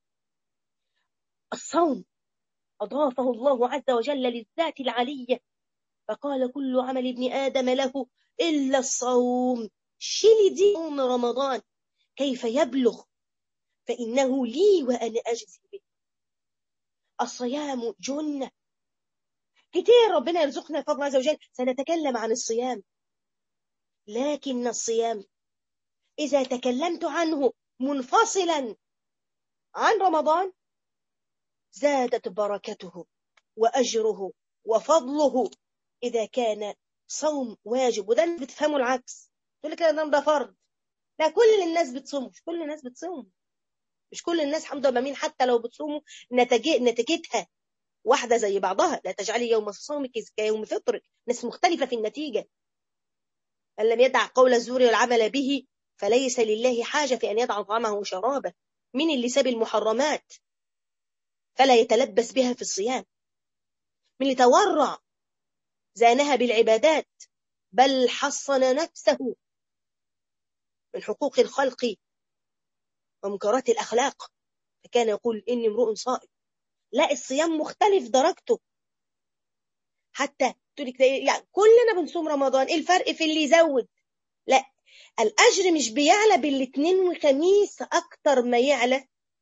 الصوم أضافه الله عز وجل للذات العلية فقال كل عمل ابن آدم له إلا الصوم شيل دي يوم رمضان كيف يبلغ فإنه لي وأنا أجزي به الصيام جنة كتير ربنا يرزقنا فضل عز وجل سنتكلم عن الصيام لكن الصيام إذا تكلمت عنه منفصلا عن رمضان زادت بركته وأجره وفضله إذا كان صوم واجب وده اللي بتفهمه العكس تقول لك ده ده فرض لا كل الناس بتصوم مش كل الناس بتصوم مش كل الناس حمد لله مين حتى لو بتصوموا نتيجتها واحدة زي بعضها لا تجعلي يوم صومك كيوم فطرك ناس مختلفة في النتيجة من لم يدع قول الزور والعمل به فليس لله حاجة في أن يدع طعامه وشرابه من اللي ساب المحرمات فلا يتلبس بها في الصيام من اللي تورع زانها بالعبادات بل حصن نفسه من حقوق الخلق ومنكرات الأخلاق فكان يقول إني امرؤ صائم لا الصيام مختلف درجته حتى تقول لك يعني كلنا بنصوم رمضان ايه الفرق في اللي يزود لا الاجر مش بيعلى بالاثنين والخميس اكتر ما يعلى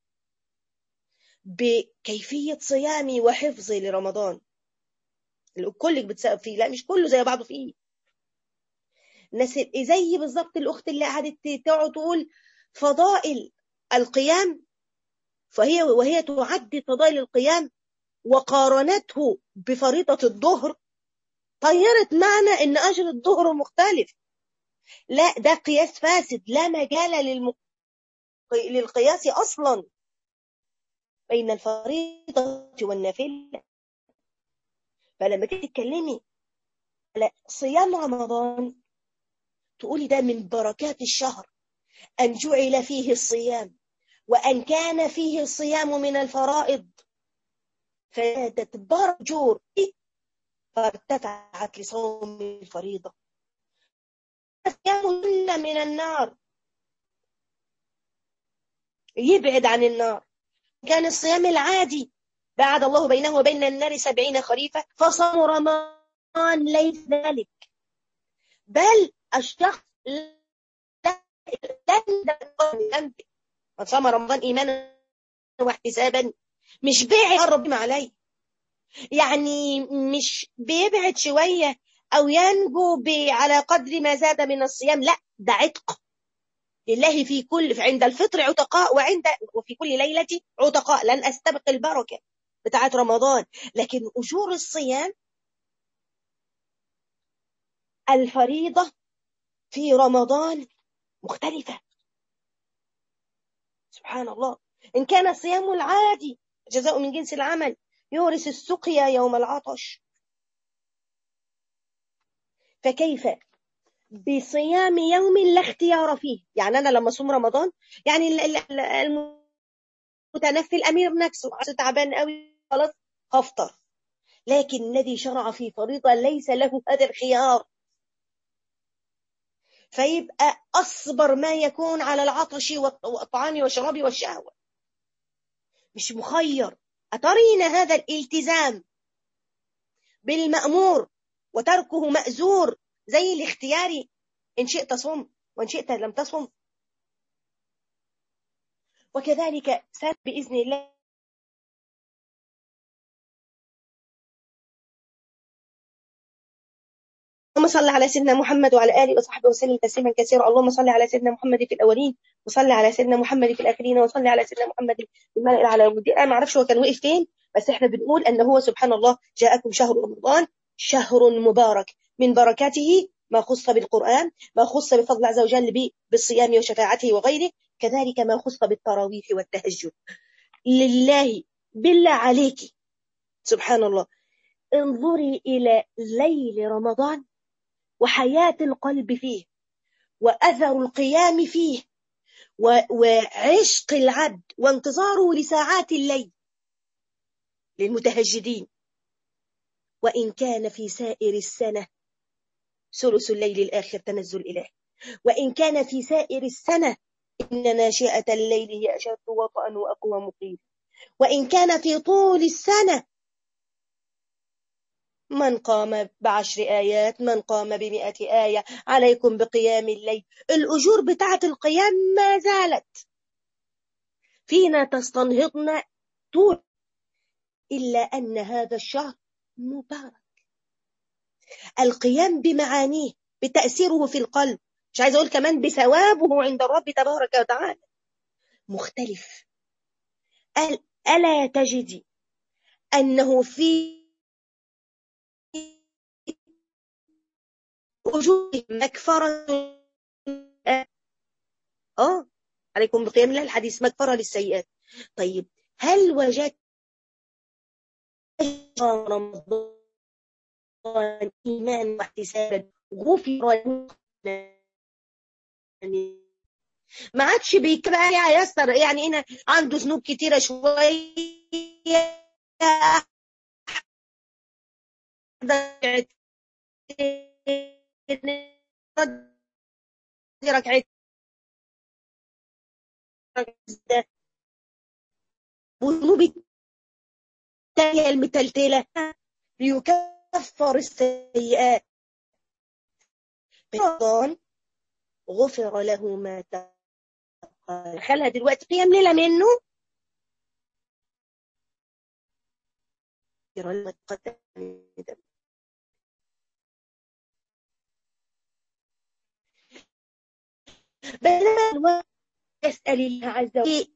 بكيفيه صيامي وحفظي لرمضان كلك بتسقف فيه لا مش كله زي بعضه فيه ناس زي بالظبط الاخت اللي قعدت تقعد تقول فضائل القيام فهي وهي تعد فضائل القيام وقارنته بفريضة الظهر طيرت معنى ان اجر الظهر مختلف لا ده قياس فاسد لا مجال للم... للقياس اصلا بين الفريضة والنافلة فلما تيجي تتكلمي على صيام رمضان تقولي ده من بركات الشهر أن جعل فيه الصيام وأن كان فيه الصيام من الفرائض فزادت برجور فارتفعت لصوم الفريضة الصيام من النار يبعد عن النار كان الصيام العادي بعد الله بينه وبين النار سبعين خريفة فصام رمضان ليس ذلك بل الشخص لن من صام رمضان إيمانا واحتسابا مش بيعد قرب عليه يعني مش بيبعد شوية أو ينجو على قدر ما زاد من الصيام لا ده عتق لله في كل عند الفطر عتقاء وعند وفي كل ليلة عتقاء لن أستبق البركة بتاعة رمضان لكن أجور الصيام الفريضة في رمضان مختلفة سبحان الله إن كان الصيام العادي جزاء من جنس العمل يورث السقيا يوم العطش فكيف بصيام يوم لا اختيار فيه يعني أنا لما أصوم رمضان يعني المتنفل أمير نفسه تعبان قوي خلاص هفطر لكن الذي شرع في فريضة ليس له هذا الخيار فيبقى أصبر ما يكون على العطش والطعام والشراب والشهوة مش مخير أترين هذا الالتزام بالمأمور وتركه مأزور زي الاختياري إن شئت صم وإن شئت لم تصم وكذلك سات بإذن الله اللهم صل على سيدنا محمد وعلى اله وصحبه وسلم تسليما كثيرا اللهم صل على سيدنا محمد في الاولين وصل على سيدنا محمد في الاخرين وصل على سيدنا محمد في الملأ على يوم الدين انا ما اعرفش هو كان وقف فين بس احنا بنقول ان هو سبحان الله جاءكم شهر رمضان شهر مبارك من بركاته ما خص بالقرآن ما خص بفضل عز وجل بالصيام وشفاعته وغيره كذلك ما خص بالتراويح والتهجد لله بالله عليك سبحان الله انظري إلى ليل رمضان وحياة القلب فيه وأثر القيام فيه وعشق العبد وانتظاره لساعات الليل للمتهجدين وإن كان في سائر السنة ثلث الليل الآخر تنزل إله وإن كان في سائر السنة إن ناشئة الليل هي أشد وطئا وأقوى مقيم وإن كان في طول السنة من قام بعشر آيات من قام بمئة آية عليكم بقيام الليل الأجور بتاعة القيام ما زالت فينا تستنهضنا طول إلا أن هذا الشهر مبارك القيام بمعانيه بتأثيره في القلب مش عايز أقول كمان بثوابه عند الرب تبارك وتعالى مختلف ألا تجدي أنه في وجوه مكفرة اه عليكم بقيام الله الحديث مكفرة للسيئات طيب هل وجدت رمضان إيمان واحتسابا غفر ما عادش بيكبر يسر يعني هنا عنده ذنوب كتيرة شوية ركعت وذنوب التانية المتلتلة ليكفر السيئات رمضان غفر له ما دخلها دلوقتي قيام ليلة منه بينما يسأل الله عز وجل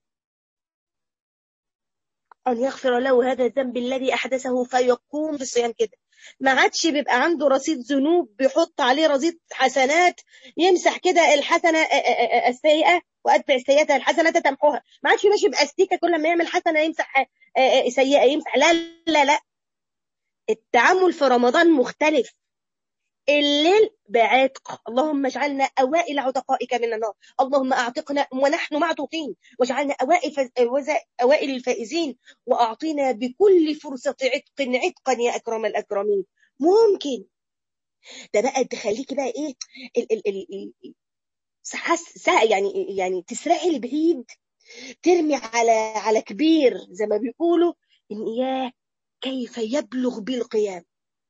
أن يغفر له هذا الذنب الذي أحدثه فيقوم بالصيام كده ما عادش بيبقى عنده رصيد ذنوب بيحط عليه رصيد حسنات يمسح كده الحسنة السيئة وأتبع السيئة الحسنة تمحوها ما عادش ماشي بأستيكة كل ما يعمل حسنة يمسح سيئة يمسح لا لا لا التعامل في رمضان مختلف الليل بعتق اللهم اجعلنا أوائل عتقائك من النار اللهم أعتقنا ونحن معتوقين واجعلنا أوائل, فز... أوائل الفائزين وأعطينا بكل فرصة عتق عتقا يا أكرم الأكرمين ممكن ده بقى تخليكي بقى إيه ال ال ال ال حس يعني يعني تسرعي لبعيد ترمي على على كبير زي ما بيقولوا ان ياه كيف يبلغ بالقيام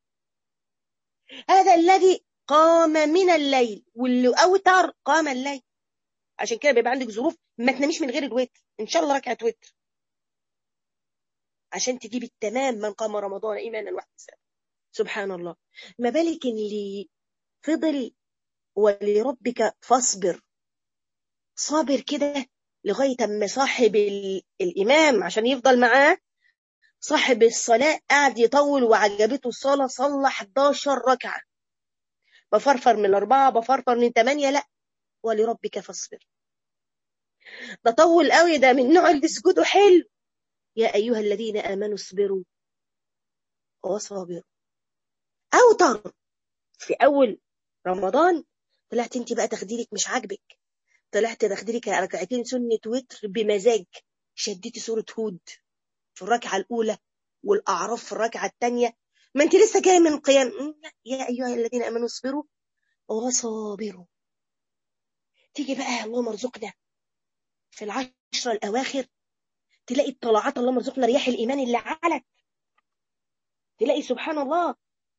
هذا الذي قام من الليل واللي أوتر قام الليل عشان كده بيبقى عندك ظروف ما تناميش من غير الوتر إن شاء الله ركعة وتر عشان تجيب التمام من قام رمضان إيمانا واحتسابا سبحان الله ما بالك اللي فضل ولربك فاصبر صابر كده لغاية أما صاحب الإمام عشان يفضل معاه صاحب الصلاة قاعد يطول وعجبته الصلاة صلى 11 ركعة بفرفر من الأربعة بفرفر من ثمانية لا ولربك فاصبر ده طول قوي ده من نوع اللي سجوده حلو يا أيها الذين آمنوا اصبروا وصابروا أوتر في أول رمضان طلعت انت بقى تخديرك مش عاجبك طلعت تخديرك ركعتين سنة وتر بمزاج شديتي سورة هود في الركعة الأولى والأعراف في الركعة الثانية ما أنت لسه جاي من قيام يا أيها الذين آمنوا اصبروا وصابروا تيجي بقى اللهم ارزقنا في العشرة الأواخر تلاقي الطلعات اللهم ارزقنا رياح الإيمان اللي علت تلاقي سبحان الله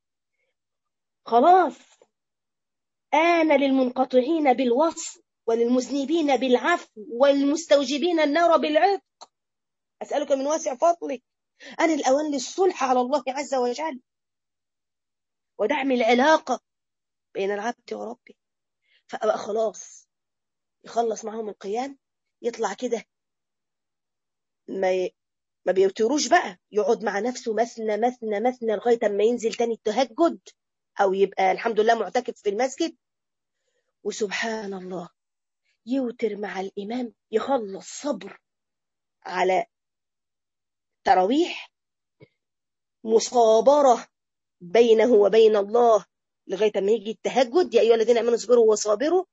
خلاص آن للمنقطعين بالوصف وللمذنبين بالعفو والمستوجبين النار بالعتق أسألك من واسع فضلك أنا الأوان للصلح على الله عز وجل ودعم العلاقة بين العبد وربه فأبقى خلاص يخلص معهم القيام يطلع كده ما ي... ما بيوتروش بقى يقعد مع نفسه مثنى مثنى مثنى لغاية ما ينزل تاني التهجد أو يبقى الحمد لله معتكف في المسجد وسبحان الله يوتر مع الإمام يخلص صبر على تراويح مصابرة بينه وبين الله لغاية ما يجي التهجد يا أيها الذين آمنوا اصبروا وصابروا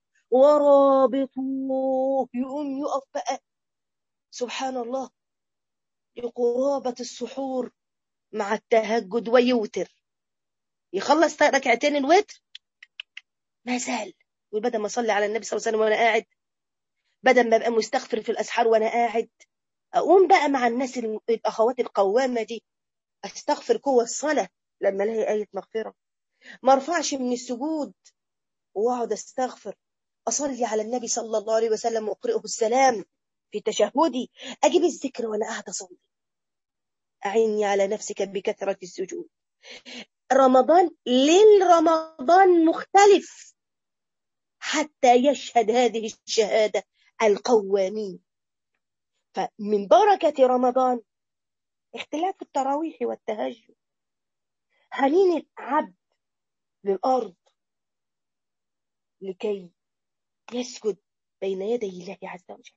ورابطوا يقوم يقف بقى سبحان الله لقرابة السحور مع التهجد ويوتر يخلص ركعتين الوتر ما زال وبدل ما اصلي على النبي صلى الله عليه وسلم وانا قاعد بدل ما ابقى مستغفر في الاسحار وانا قاعد اقوم بقى مع الناس الاخوات القوامه دي استغفر جوه الصلاه لما الاقي ايه مغفره ما ارفعش من السجود واقعد استغفر اصلي على النبي صلى الله عليه وسلم واقرئه السلام في تشهدي اجيب الذكر وانا قاعده اصلي اعني على نفسك بكثره السجود رمضان للرمضان مختلف حتى يشهد هذه الشهادة القوامين فمن بركة رمضان اختلاف التراويح والتهجد حنين العبد للأرض لكي يسجد بين يدي الله عز وجل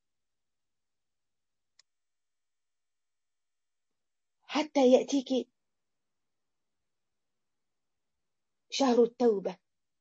حتى يأتيك شهر التوبة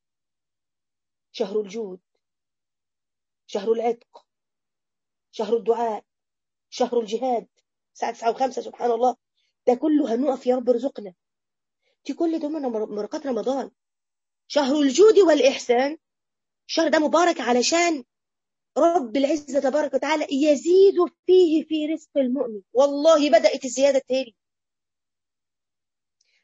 شهر الجود شهر العتق شهر الدعاء شهر الجهاد الساعة 9 و5 سبحان الله ده كله هنقف يا رب ارزقنا دي كل ده من مرقات رمضان شهر الجود والإحسان الشهر ده مبارك علشان رب العزة تبارك وتعالى يزيد فيه في رزق المؤمن والله بدأت الزيادة تاني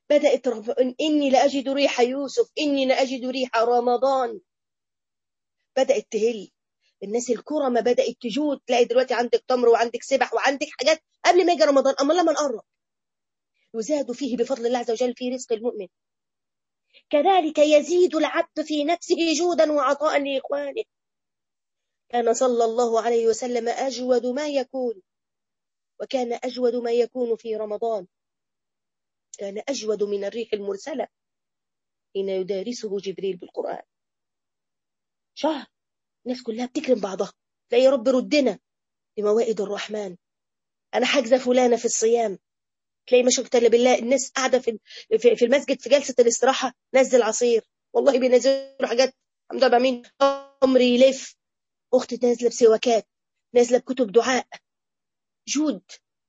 بدأت رب... إني لأجد ريح يوسف إني لأجد ريح رمضان بدأت تهل الناس الكرمة بدأت تجود تلاقي دلوقتي عندك تمر وعندك سبح وعندك حاجات قبل ما يجي رمضان أما لما نقرب يزاد فيه بفضل الله عز وجل في رزق المؤمن كذلك يزيد العبد في نفسه جودا وعطاء لإخوانه كان صلى الله عليه وسلم أجود ما يكون وكان أجود ما يكون في رمضان كان أجود من الريح المرسلة حين يدارسه جبريل بالقرآن شهر الناس كلها بتكرم بعضها لا يا رب ردنا لموائد الرحمن أنا حاجزة فلانة في الصيام تلاقي ما شفت الا بالله الناس قاعده في في المسجد في جلسه الاستراحه نزل عصير والله بينزلوا حاجات الحمد لله مين امر يلف اخت نازله بسواكات نازله بكتب دعاء جود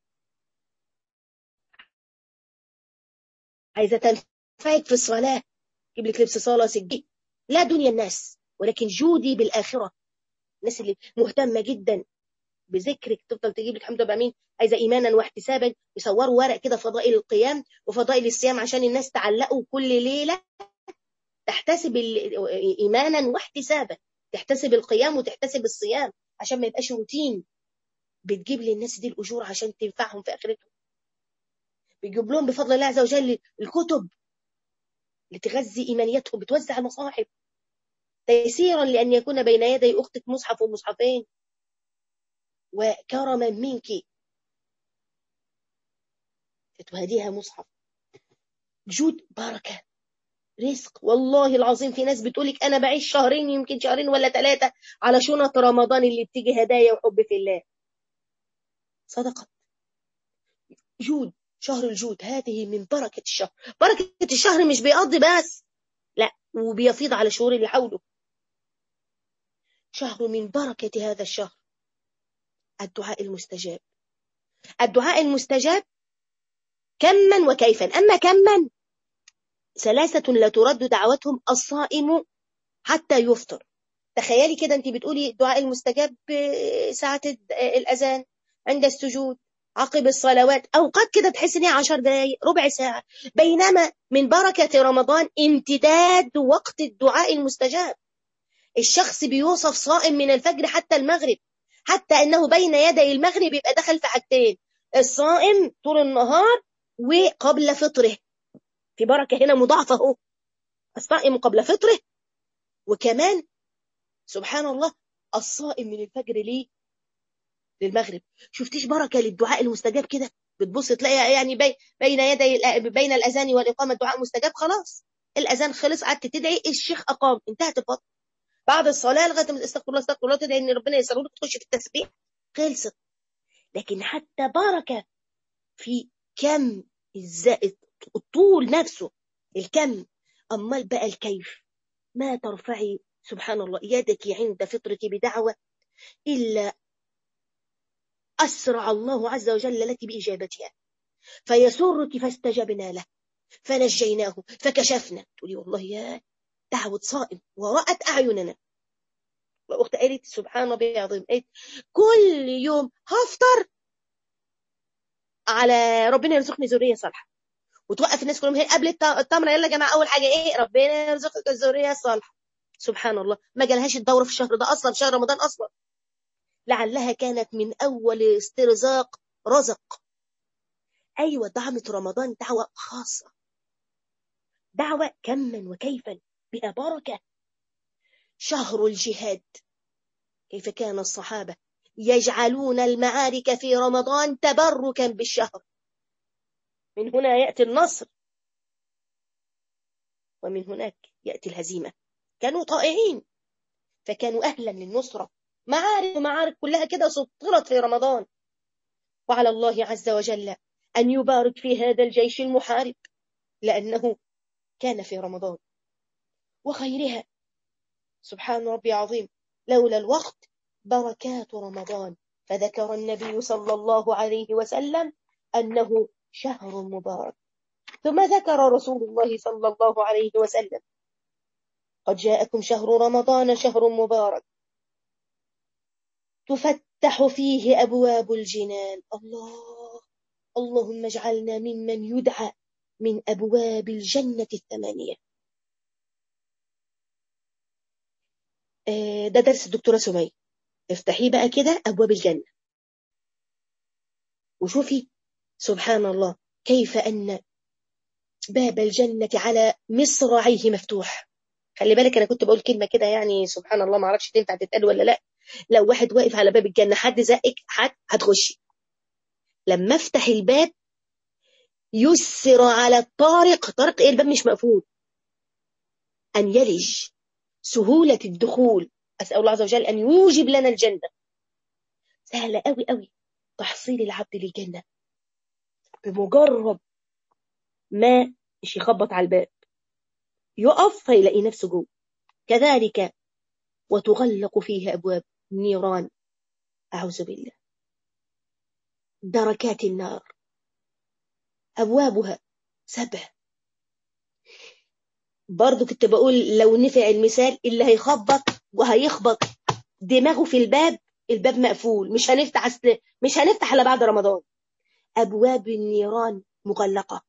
عايزه تنفعك في الصلاه جيب لك لبس صلاه سجي لا دنيا الناس ولكن جودي بالاخره الناس اللي مهتمه جدا بذكرك تفضل تجيب لك الحمد لله مين عايزه ايمانا واحتسابا يصوروا ورق كده فضائل القيام وفضائل الصيام عشان الناس تعلقوا كل ليله تحتسب ايمانا واحتسابا تحتسب القيام وتحتسب الصيام عشان ما يبقاش روتين بتجيب للناس دي الاجور عشان تنفعهم في اخرتهم بتجيب لهم بفضل الله عز وجل الكتب لتغذي ايمانيتهم بتوزع المصاحف تيسيرا لان يكون بين يدي اختك مصحف ومصحفين وكرما منك تهديها مصحف جود بركة رزق والله العظيم في ناس بتقولك أنا بعيش شهرين يمكن شهرين ولا ثلاثة على شنط رمضان اللي بتيجي هدايا وحب في الله صدقت جود شهر الجود هذه من بركة الشهر بركة الشهر مش بيقضي بس لا وبيفيض على الشهور اللي حوله شهر من بركة هذا الشهر الدعاء المستجاب الدعاء المستجاب كما وكيفا أما كما ثلاثة لا ترد دعوتهم الصائم حتى يفطر تخيلي كده انت بتقولي الدعاء المستجاب ساعة الأذان عند السجود عقب الصلوات أوقات كده تحس ان هي عشر دقايق ربع ساعة بينما من بركة رمضان امتداد وقت الدعاء المستجاب الشخص بيوصف صائم من الفجر حتى المغرب حتى انه بين يدي المغرب يبقى دخل في حاجتين الصائم طول النهار وقبل فطره في بركة هنا مضاعفة اهو الصائم قبل فطره وكمان سبحان الله الصائم من الفجر ليه للمغرب شفتيش بركة للدعاء المستجاب كده بتبص تلاقي يعني بي بين يدي بين الأذان والإقامة دعاء مستجاب خلاص الأذان خلص قعدت تدعي الشيخ أقام انتهت الفترة بعد الصلاة لغاية ما استغفر الله استغفر الله تدعي إن ربنا يسره لك تخش في التسبيح خلصت لكن حتى بركة في كم الزائد الطول نفسه الكم أمال بقى الكيف ما ترفعي سبحان الله يدك عند فطرك بدعوة إلا أسرع الله عز وجل لك بإجابتها فيسرك فاستجبنا له فنجيناه فكشفنا تقولي والله يا دعوة صائم ورأت أعيننا وأخت قالت سبحان ربي العظيم قالت كل يوم هفطر على ربنا يرزقني ذريه صالحه وتوقف الناس كلهم هي قبل التمره يلا يا جماعه اول حاجه ايه ربنا يرزقك الذريه الصالحه سبحان الله ما جالهاش الدوره في الشهر ده اصلا في شهر رمضان اصلا لعلها كانت من اول استرزاق رزق ايوه دعمه رمضان دعوه خاصه دعوه كما وكيفا بها بركه شهر الجهاد كيف كان الصحابه يجعلون المعارك في رمضان تبركا بالشهر من هنا يأتي النصر ومن هناك يأتي الهزيمة كانوا طائعين فكانوا أهلا للنصرة معارك ومعارك كلها كده سطرت في رمضان وعلى الله عز وجل أن يبارك في هذا الجيش المحارب لأنه كان في رمضان وخيرها سبحان ربي عظيم لولا الوقت بركات رمضان فذكر النبي صلى الله عليه وسلم أنه شهر مبارك ثم ذكر رسول الله صلى الله عليه وسلم قد جاءكم شهر رمضان شهر مبارك تفتح فيه أبواب الجنان الله اللهم اجعلنا ممن يدعى من أبواب الجنة الثمانية آه، ده درس الدكتورة سمية افتحيه بقى كده أبواب الجنة وشوفي سبحان الله كيف أن باب الجنة على مصراعيه مفتوح خلي بالك أنا كنت بقول كلمة كده يعني سبحان الله ما اعرفش تنفع تتقال ولا لا لو واحد واقف على باب الجنة حد زقك حد هتخشي لما افتح الباب يسر على الطارق طارق ايه الباب مش مقفول أن يلج سهولة الدخول أسأل الله عز وجل أن يوجب لنا الجنة سهلة قوي قوي تحصيل العبد للجنة بمجرد ما مش يخبط على الباب يقف فيلاقي نفسه جوه كذلك وتغلق فيها أبواب النيران أعوذ بالله دركات النار أبوابها سبع برضو كنت بقول لو نفع المثال اللي هيخبط وهيخبط دماغه في الباب الباب مقفول مش هنفتح أصل مش هنفتح الا بعد رمضان أبواب النيران مغلقة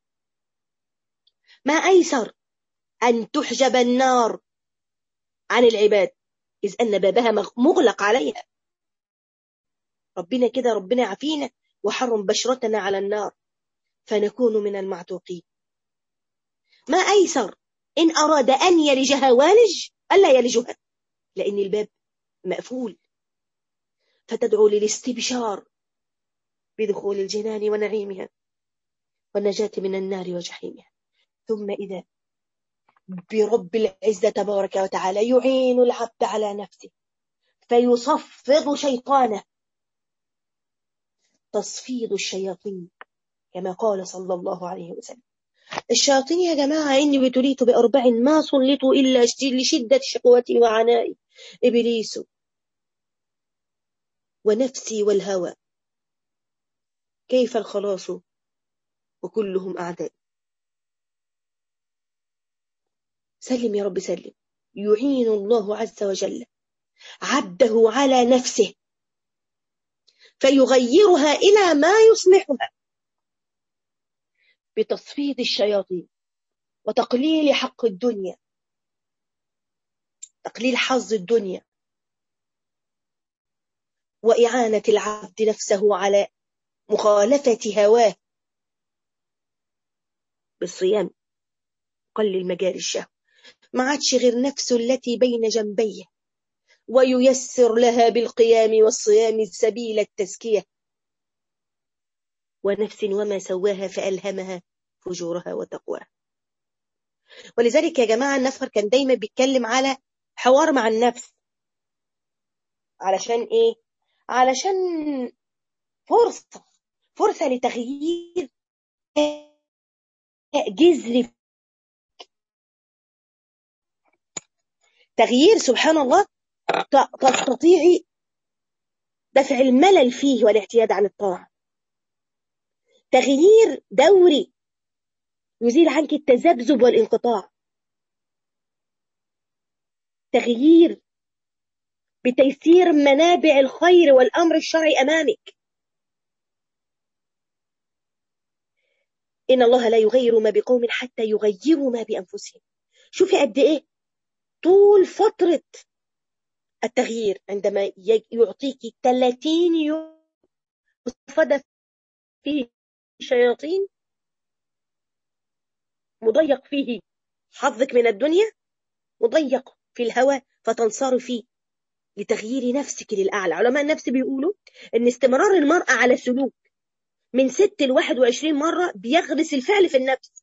ما أيسر أن تحجب النار عن العباد إذ أن بابها مغلق عليها ربنا كده ربنا عافينا وحرم بشرتنا على النار فنكون من المعتوقين ما أيسر إن أراد أن يلجها والج ألا يلجها لأن الباب مقفول فتدعو للاستبشار بدخول الجنان ونعيمها والنجاة من النار وجحيمها ثم إذا برب العزة تبارك وتعالى يعين العبد على نفسه فيصفد شيطانه تصفيد الشياطين كما قال صلى الله عليه وسلم الشياطين يا جماعة إني ابتليت بأربع ما صلتوا إلا لشدة شقوتي وعنائي إبليس ونفسي والهوى كيف الخلاص وكلهم أعداء سلم يا رب سلم يعين الله عز وجل عبده على نفسه فيغيرها إلى ما يصلحها بتصفيد الشياطين وتقليل حق الدنيا تقليل حظ الدنيا وإعانة العبد نفسه على مخالفة هواه بالصيام قلل مجال الشهوة ما عادش غير نفسه التي بين جنبيه وييسر لها بالقيام والصيام سبيل التزكية ونفس وما سواها فألهمها فجورها وتقواها ولذلك يا جماعة النفر كان دايما بيتكلم على حوار مع النفس علشان ايه علشان فرصة فرصة لتغيير جذر تغيير سبحان الله تستطيعي دفع الملل فيه والاعتياد عن الطاعة تغيير دوري يزيل عنك التذبذب والانقطاع تغيير بتيسير منابع الخير والأمر الشرعي أمامك إن الله لا يغير ما بقوم حتى يغيروا ما بأنفسهم شوفي قد إيه طول فترة التغيير عندما يعطيك 30 يوم مستفدة فيه شياطين مضيق فيه حظك من الدنيا مضيق في الهوى فتنصرفي لتغيير نفسك للأعلى علماء النفس بيقولوا أن استمرار المرأة على سلوك من 6 ل 21 مرة بيغرس الفعل في النفس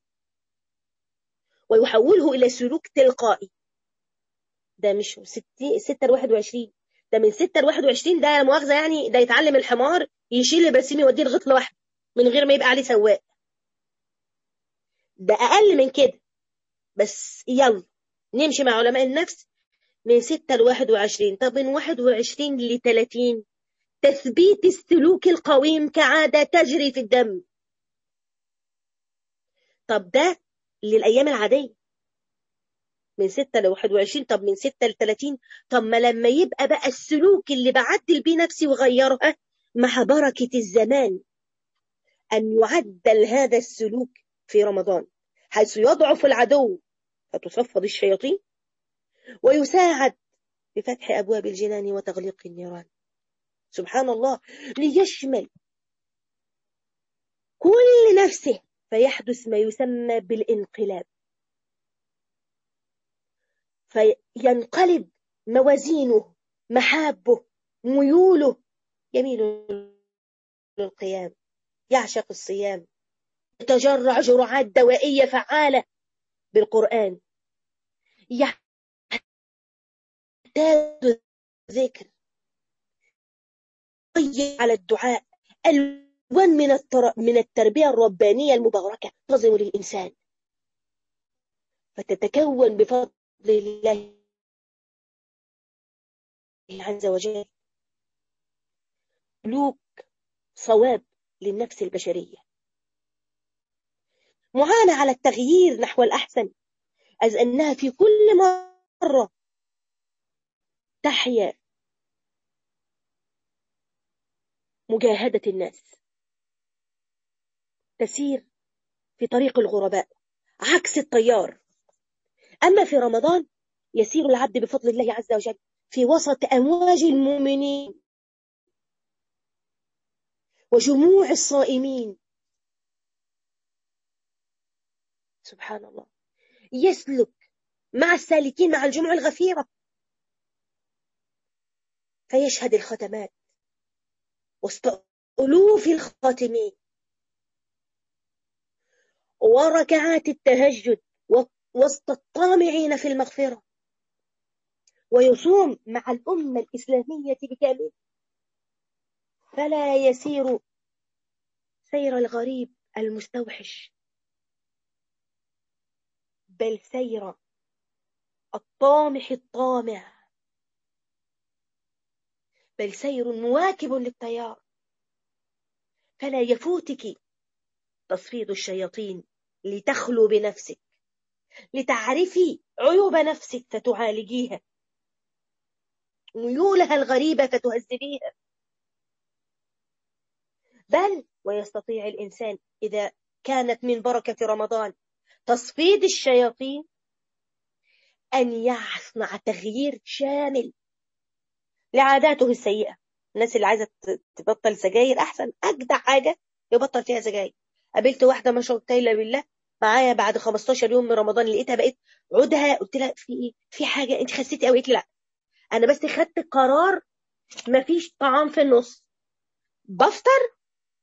ويحوله إلى سلوك تلقائي ده مش 6 ل 21 ده من 6 ل 21 ده مؤاخذة يعني ده يتعلم الحمار يشيل البرسيم يوديه الغط لوحده من غير ما يبقى عليه سواق ده أقل من كده بس يلا نمشي مع علماء النفس من 6 ل 21 طب من 21 ل 30 تثبيت السلوك القويم كعادة تجري في الدم طب ده للأيام العادية من 6 ل 21 طب من 6 ل 30 طب ما لما يبقى بقى السلوك اللي بعدل بيه نفسي وغيرها مع بركة الزمان أن يعدل هذا السلوك في رمضان حيث يضعف العدو فتصفد الشياطين ويساعد بفتح أبواب الجنان وتغليق النيران سبحان الله ليشمل كل نفسه فيحدث ما يسمى بالانقلاب فينقلب موازينه محابه ميوله يميل للقيام يعشق الصيام يتجرع جرعات دوائية فعالة بالقرآن يحتاج ذكر على الدعاء ألوان من التر... من التربية الربانية المباركة تظلم للإنسان فتتكون بفضل الله عز وجل سلوك صواب للنفس البشرية معانة على التغيير نحو الأحسن أز أنها في كل مرة تحيا مجاهدة الناس تسير في طريق الغرباء عكس التيار أما في رمضان يسير العبد بفضل الله عز وجل في وسط أمواج المؤمنين وجموع الصائمين سبحان الله يسلك مع السالكين مع الجموع الغفيرة فيشهد الختمات وسط ألوف الخاتمين وركعات التهجد وسط الطامعين في المغفرة ويصوم مع الأمة الإسلامية بكامل فلا يسير سير الغريب المستوحش بل سير الطامح الطامع بل سير مواكب للتيار فلا يفوتك تصفيد الشياطين لتخلو بنفسك لتعرفي عيوب نفسك فتعالجيها ميولها الغريبة فتهذبيها بل ويستطيع الإنسان إذا كانت من بركة رمضان تصفيد الشياطين أن يصنع تغيير شامل لعاداته السيئة الناس اللي عايزة تبطل سجاير أحسن أجدع حاجة يبطل فيها سجاير قابلت واحدة ما شاء الله بالله معايا بعد 15 يوم من رمضان لقيتها بقيت عودها قلت لها في ايه في حاجة انت خسيتي قوي قلت لا انا بس خدت قرار مفيش طعام في النص بفطر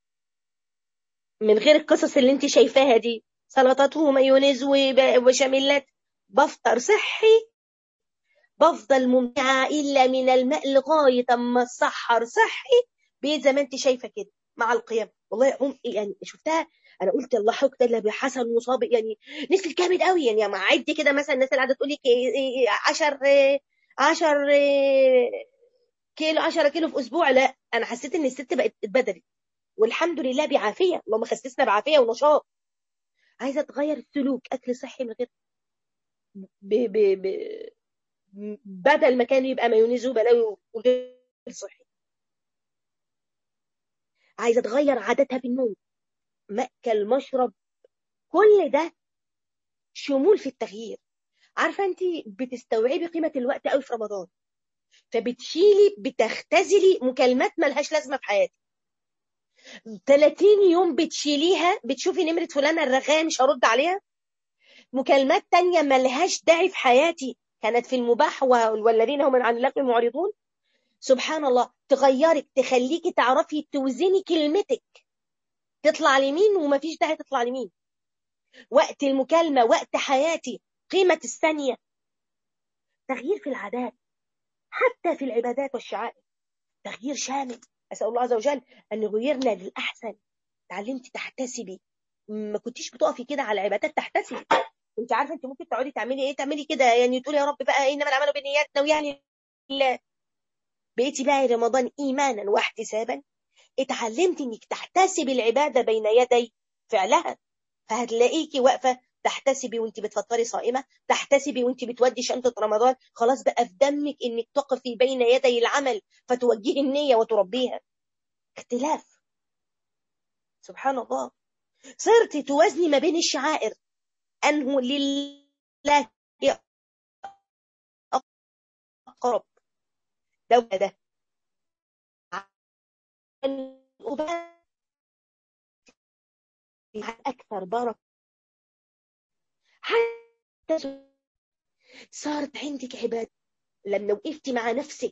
من غير القصص اللي انت شايفاها دي سلطات ومايونيز وبشاميلات بفطر صحي بفضل ممتعة إلا من الماء لغاية أما السحر صحي بيت زي ما انت شايفة كده مع القيام والله عم يعني شفتها انا قلت الله حكت الا بحسن مصاب يعني نزل جامد قوي يعني ما عدي كده مثلا الناس اللي قاعده تقول لك 10 10 كيلو 10 كيلو في اسبوع لا انا حسيت ان الست بقت اتبدلت والحمد لله بعافيه اللهم خسسنا بعافيه ونشاط عايزه تغير السلوك اكل صحي من غير ب... ب... ب... بدل ما كان يبقى مايونيز وبلاوي وغير صحي عايزه تغير عاداتها في النوم مأكل مشرب كل ده شمول في التغيير عارفه انت بتستوعبي قيمه الوقت قوي في رمضان فبتشيلي بتختزلي مكالمات ملهاش لازمه في حياتك 30 يوم بتشيليها بتشوفي نمرة فلانة الرغاية مش هرد عليها مكالمات تانية ملهاش داعي في حياتي كانت في المباح والذين هم عن اللغو معرضون سبحان الله تغيرك تخليكي تعرفي توزني كلمتك تطلع لمين ومفيش داعي تطلع لمين وقت المكالمة وقت حياتي قيمة الثانية تغيير في العادات حتى في العبادات والشعائر تغيير شامل أسأل الله عز وجل أن يغيرنا للأحسن تعلمتي تحتسبي ما كنتيش بتقفي كده على العبادات تحتسبي انت عارفه انت ممكن تقعدي تعملي ايه تعملي كده يعني تقولي يا رب بقى انما العمل بالنيات ناويه لله بقيتي بقى رمضان ايمانا واحتسابا اتعلمتي انك تحتسبي العباده بين يدي فعلها فهتلاقيكي واقفه تحتسبي وانت بتفطري صائمه تحتسبي وانت بتودي شنطه رمضان خلاص بقى في دمك انك تقفي بين يدي العمل فتوجهي النيه وتربيها اختلاف سبحان الله صرت توازني ما بين الشعائر أنه لله أقرب ده ده أكثر بركة حتى صارت عندك عبادة لما وقفتي مع نفسك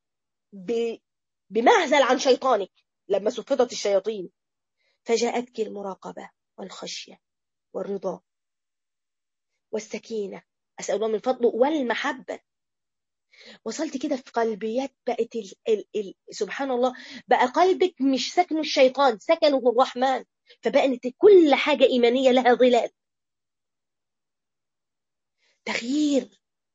بمعزل عن شيطانك لما سفضت الشياطين فجاءتك المراقبة والخشية والرضا والسكينة أسأل الله من فضله والمحبة وصلت كده في قلبيات بقت ال ال ال سبحان الله بقى قلبك مش سكن الشيطان سكنه الرحمن فبقت كل حاجة إيمانية لها ظلال تغيير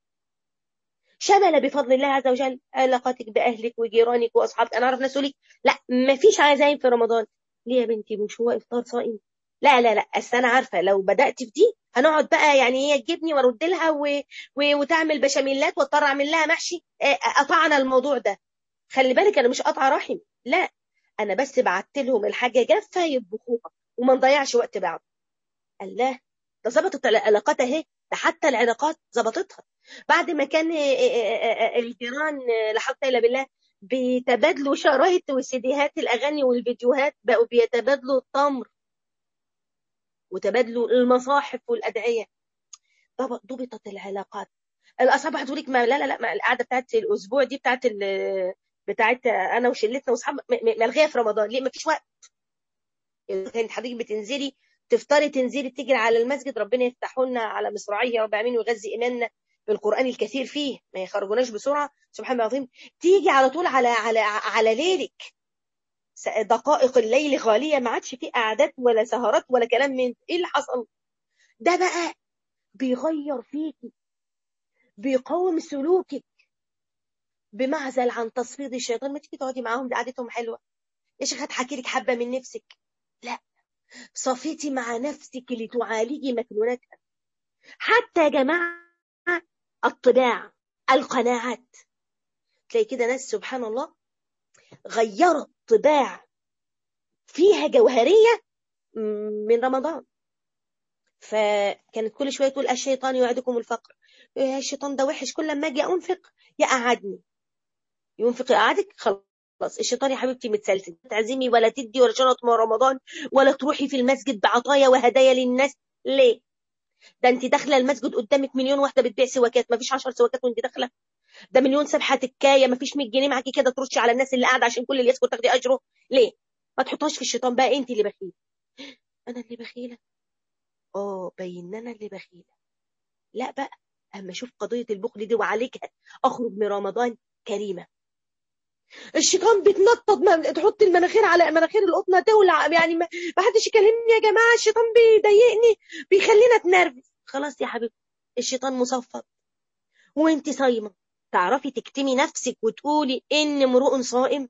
شمل بفضل الله عز وجل علاقاتك بأهلك وجيرانك وأصحابك أنا أعرف ناس لك لا ما فيش عزايم في رمضان ليه يا بنتي مش هو إفطار صائم لا لا لا أصل أنا عارفة لو بدأت في دي هنقعد بقى يعني هي تجيبني وارد لها و... و... وتعمل بشاميلات واضطر اعمل لها محشي قطعنا الموضوع ده خلي بالك انا مش قاطعه رحم لا انا بس بعت لهم الحاجه جافه يطبخوها وما نضيعش وقت بعض الله ده ظبطت العلاقات اهي ده حتى العلاقات ظبطتها بعد ما كان الجيران لا حول الا بالله بيتبادلوا شرايط وسيديهات الاغاني والفيديوهات بقوا بيتبادلوا التمر وتبادلوا المصاحف والادعيه ضبطت العلاقات الاصحاب هتقول لك ما لا لا لا ما القعده بتاعت الاسبوع دي بتاعت بتاعت انا وشلتنا واصحاب ملغيه في رمضان ليه ما فيش وقت كانت حضرتك بتنزلي تفطري تنزلي تجري على المسجد ربنا يفتحه لنا على مصراعيه يا رب العالمين ويغذي ايماننا بالقران الكثير فيه ما يخرجوناش بسرعه سبحان الله العظيم تيجي على طول على على على ليلك دقائق الليل خاليه ما عادش فيه قعدات ولا سهرات ولا كلام من ايه اللي حصل ده بقى بيغير فيكي بيقوم سلوكك بمعزل عن تصفيد الشيطان ما تيجي تقعدي معاهم دي قعدتهم حلوه يا شيخ هتحكي لك حبه من نفسك لا صفيتي مع نفسك لتعالجي مكنوناتها حتى يا جماعه الطباع القناعات تلاقي كده ناس سبحان الله غيرت طباع فيها جوهريه من رمضان فكانت كل شويه تقول الشيطان يوعدكم الفقر الشيطان ده وحش كل ما اجي انفق يقعدني ينفق يقعدك خلاص الشيطان يا حبيبتي متسلسل تعزمي ولا تدي ولا شنط مع رمضان ولا تروحي في المسجد بعطايا وهدايا للناس ليه ده انت داخله المسجد قدامك مليون واحده بتبيع سواكات ما فيش 10 سواكات وانت داخله ده مليون سبحه تكايه ما فيش 100 جنيه معاكي كده ترشي على الناس اللي قاعده عشان كل اللي يسكت تاخدي اجره ليه ما تحطهاش في الشيطان بقى انت اللي بخيله انا اللي بخيله اه باين انا اللي بخيله لا بقى اما اشوف قضيه البخل دي وعالجها اخرج من رمضان كريمه الشيطان بيتنطط تحط المناخير على مناخير القطنه تولع يعني ما حدش يكلمني يا جماعه الشيطان بيضايقني بيخلينا اتنرفز خلاص يا حبيبتي الشيطان مصفد وانت صايمه تعرفي تكتمي نفسك وتقولي ان امرؤ صائم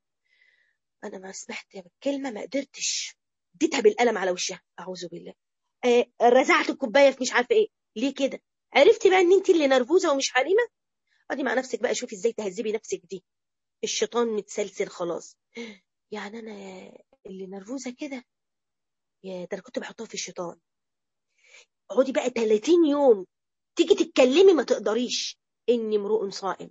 انا ما سمحت يا الكلمه ما قدرتش اديتها بالقلم على وشها اعوذ بالله آه رزعت الكوبايه في مش عارفه ايه ليه كده عرفتي بقى ان انت اللي نرفوزه ومش حليمه اقعدي مع نفسك بقى شوفي ازاي تهذبي نفسك دي الشيطان متسلسل خلاص يعني انا اللي نرفوزه كده يا ده انا كنت بحطها في الشيطان اقعدي بقى 30 يوم تيجي تتكلمي ما تقدريش اني امرؤ صائم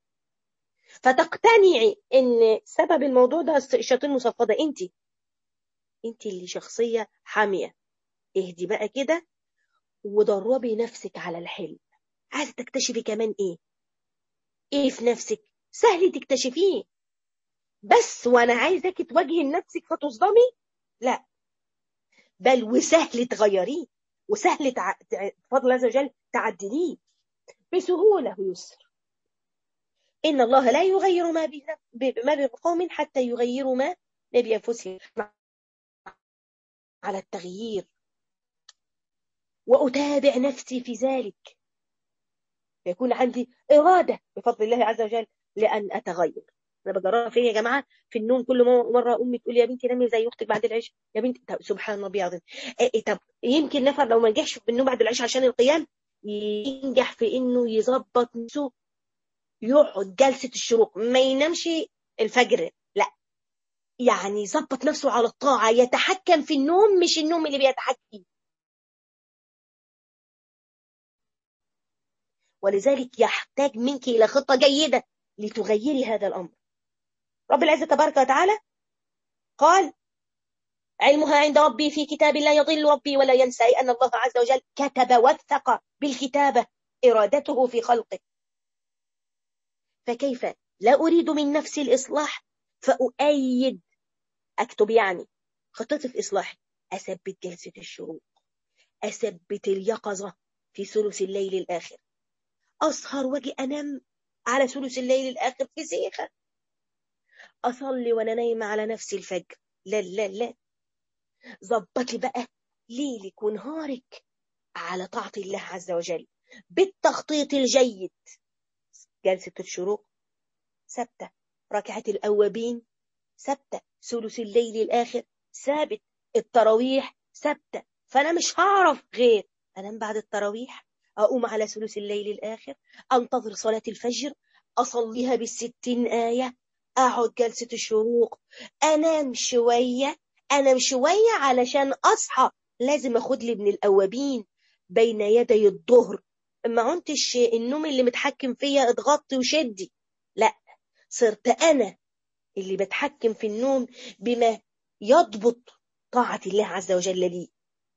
فتقتنعي ان سبب الموضوع ده الشياطين مصفده انت انت اللي شخصيه حاميه اهدي بقى كده ودربي نفسك على الحلم عايزه تكتشفي كمان ايه ايه في نفسك سهل تكتشفيه بس وانا عايزاك تواجهي نفسك فتصدمي لا بل وسهل تغيريه وسهل تع... بفضل الله عز وجل تعدليه بسهوله ويسر ان الله لا يغير ما ما بقوم حتى يغيروا ما بانفسهم على التغيير وأتابع نفسي في ذلك يكون عندي إرادة بفضل الله عز وجل لأن أتغير أنا بجربها فين يا جماعة في النوم كل مرة أمي تقول يا بنتي نامي زي أختك بعد العشاء يا بنتي طب سبحان الله العظيم إيه طب يمكن نفر لو ما نجحش في النوم بعد العشاء عشان القيام ينجح في إنه يظبط نفسه يقعد جلسة الشروق ما ينامش الفجر لا يعني يظبط نفسه على الطاعة يتحكم في النوم مش النوم اللي بيتحكم ولذلك يحتاج منك إلى خطة جيدة لتغيري هذا الأمر رب العزة تبارك وتعالى قال علمها عند ربي في كتاب لا يضل ربي ولا ينسى أي أن الله عز وجل كتب وثق بالكتابة إرادته في خلقه فكيف لا أريد من نفسي الإصلاح فأؤيد أكتب يعني خطتي في إصلاحي أثبت جلسة الشروق أثبت اليقظة في ثلث الليل الآخر أسهر واجي أنام على ثلث الليل الآخر في سيخة أصلي وأنا نايمة على نفسي الفجر لا لا لا ظبطي بقى ليلك ونهارك على طاعة الله عز وجل بالتخطيط الجيد جلسة الشروق ثابتة ركعة الأوابين ثابتة ثلث الليل الآخر ثابت التراويح ثابتة فأنا مش هعرف غير أنام بعد التراويح أقوم على ثلث الليل الآخر أنتظر صلاة الفجر أصليها بالستين آية أقعد جلسة الشروق أنام شوية أنام شوية علشان أصحى لازم أخد لي من الأوابين بين يدي الظهر ما عنتش النوم اللي متحكم فيا اضغطي وشدي لا صرت أنا اللي بتحكم في النوم بما يضبط طاعة الله عز وجل لي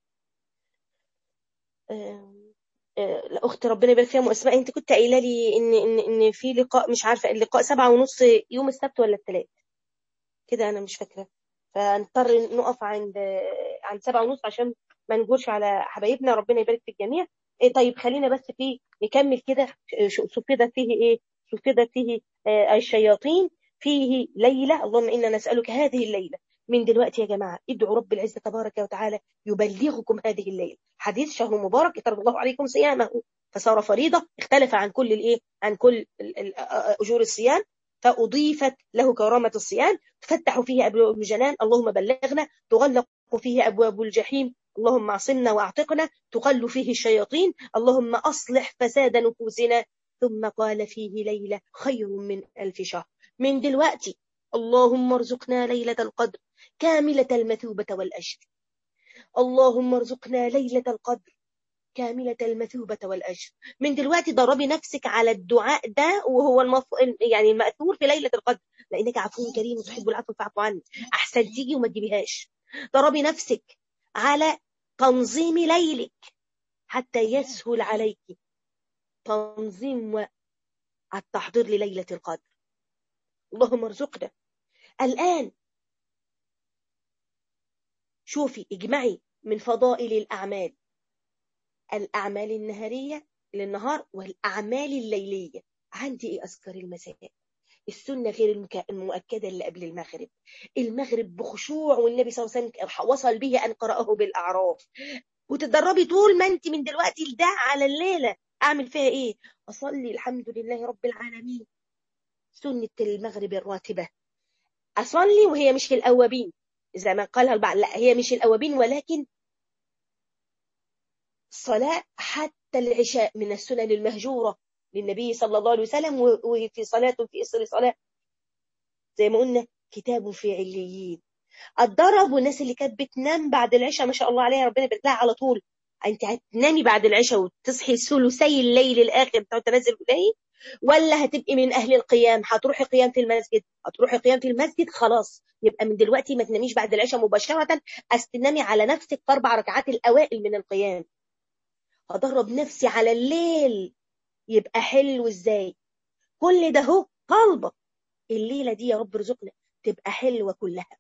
اخت ربنا يبارك فيها اسماء انت كنت قايله لي ان ان ان في لقاء مش عارفه اللقاء سبعة ونص يوم السبت ولا الثلاث كده انا مش فاكره فنضطر نقف عند عند سبعة ونص عشان ما نجورش على حبايبنا ربنا يبارك في الجميع إيه طيب خلينا بس في نكمل كده سفد فيه ايه سفد فيه آه الشياطين فيه ليلة اللهم إنا نسألك هذه الليلة من دلوقتي يا جماعة ادعوا رب العزة تبارك وتعالى يبلغكم هذه الليلة حديث شهر مبارك افترض الله عليكم صيامه فصار فريضة اختلف عن كل الايه عن كل أجور الصيام فأضيفت له كرامة الصيام تفتح فيه أبواب الجنان اللهم بلغنا تغلق فيه أبواب الجحيم اللهم اعصمنا واعتقنا تقل فيه الشياطين اللهم أصلح فساد نفوسنا ثم قال فيه ليلة خير من ألف شهر من دلوقتي اللهم ارزقنا ليلة القدر كاملة المثوبة والأجر اللهم ارزقنا ليلة القدر كاملة المثوبة والأجر من دلوقتي دربي نفسك على الدعاء ده وهو المف... يعني المأثور في ليلة القدر لأنك عفو كريم وتحب العفو فاعف عني أحسن تيجي وما تجيبيهاش دربي نفسك على تنظيم ليلك حتى يسهل عليك تنظيم التحضير لليلة القدر اللهم ارزقنا الآن شوفي اجمعي من فضائل الأعمال الأعمال النهارية للنهار والأعمال الليلية عندي إيه أذكر المساء السنة غير المؤكدة اللي قبل المغرب المغرب بخشوع والنبي صلى الله عليه وسلم وصل به أن قرأه بالأعراف وتدربي طول ما أنت من دلوقتي لده على الليلة أعمل فيها إيه أصلي الحمد لله رب العالمين سنة المغرب الراتبة أصلي وهي مش الأوابين زي ما قالها البعض لا هي مش الأوابين ولكن صلاة حتى العشاء من السنن المهجورة للنبي صلى الله عليه وسلم وفي صلاة في إصر صلاة زي ما قلنا كتاب في عليين الضرب والناس اللي كانت بتنام بعد العشاء ما شاء الله عليها ربنا يبارك لها على طول انت هتنامي بعد العشاء وتصحي ثلثي الليل الاخر بتاع تنزل الليل ولا هتبقي من اهل القيام هتروحي قيام في المسجد هتروحي قيام في المسجد خلاص يبقى من دلوقتي ما تناميش بعد العشاء مباشره استنامي على نفسك في اربع ركعات الاوائل من القيام هدرب نفسي على الليل يبقى حلو ازاي كل ده هو طالبة الليلة دي يا رب ارزقنا تبقى حلوة كلها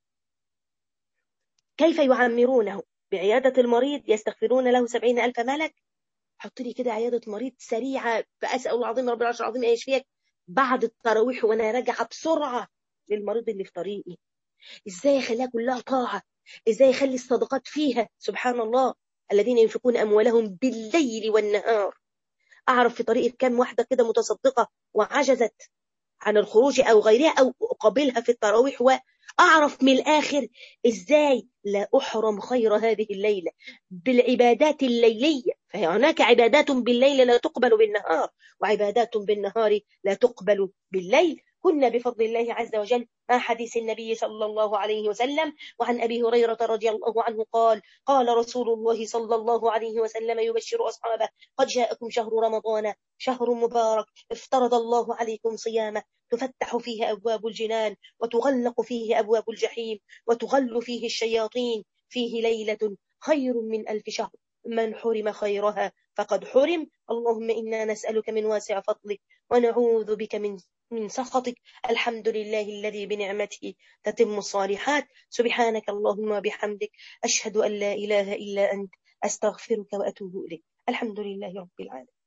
كيف يعمرونه بعيادة المريض يستغفرون له سبعين ألف ملك حط لي كده عيادة مريض سريعة فأسأل الله العظيم رب العرش العظيم يشفيك بعد التراويح وأنا راجعة بسرعة للمريض اللي في طريقي إزاي أخليها كلها طاعة إزاي أخلي الصدقات فيها سبحان الله الذين ينفقون أموالهم بالليل والنهار أعرف في طريقة كم واحدة كده متصدقة وعجزت عن الخروج أو غيرها أو أقابلها في التراويح وأعرف من الآخر إزاي لا أحرم خير هذه الليلة بالعبادات الليلية فهناك عبادات بالليل لا تقبل بالنهار وعبادات بالنهار لا تقبل بالليل كنا بفضل الله عز وجل مع حديث النبي صلى الله عليه وسلم وعن أبي هريرة رضي الله عنه قال قال رسول الله صلى الله عليه وسلم يبشر أصحابه قد جاءكم شهر رمضان شهر مبارك افترض الله عليكم صيامه تفتح فيه أبواب الجنان وتغلق فيه أبواب الجحيم وتغل فيه الشياطين فيه ليلة خير من ألف شهر من حرم خيرها فقد حرم اللهم إنا نسألك من واسع فضلك ونعوذ بك من من سخطك الحمد لله الذي بنعمته تتم الصالحات سبحانك اللهم وبحمدك أشهد أن لا إله إلا أنت أستغفرك وأتوب إليك الحمد لله رب العالمين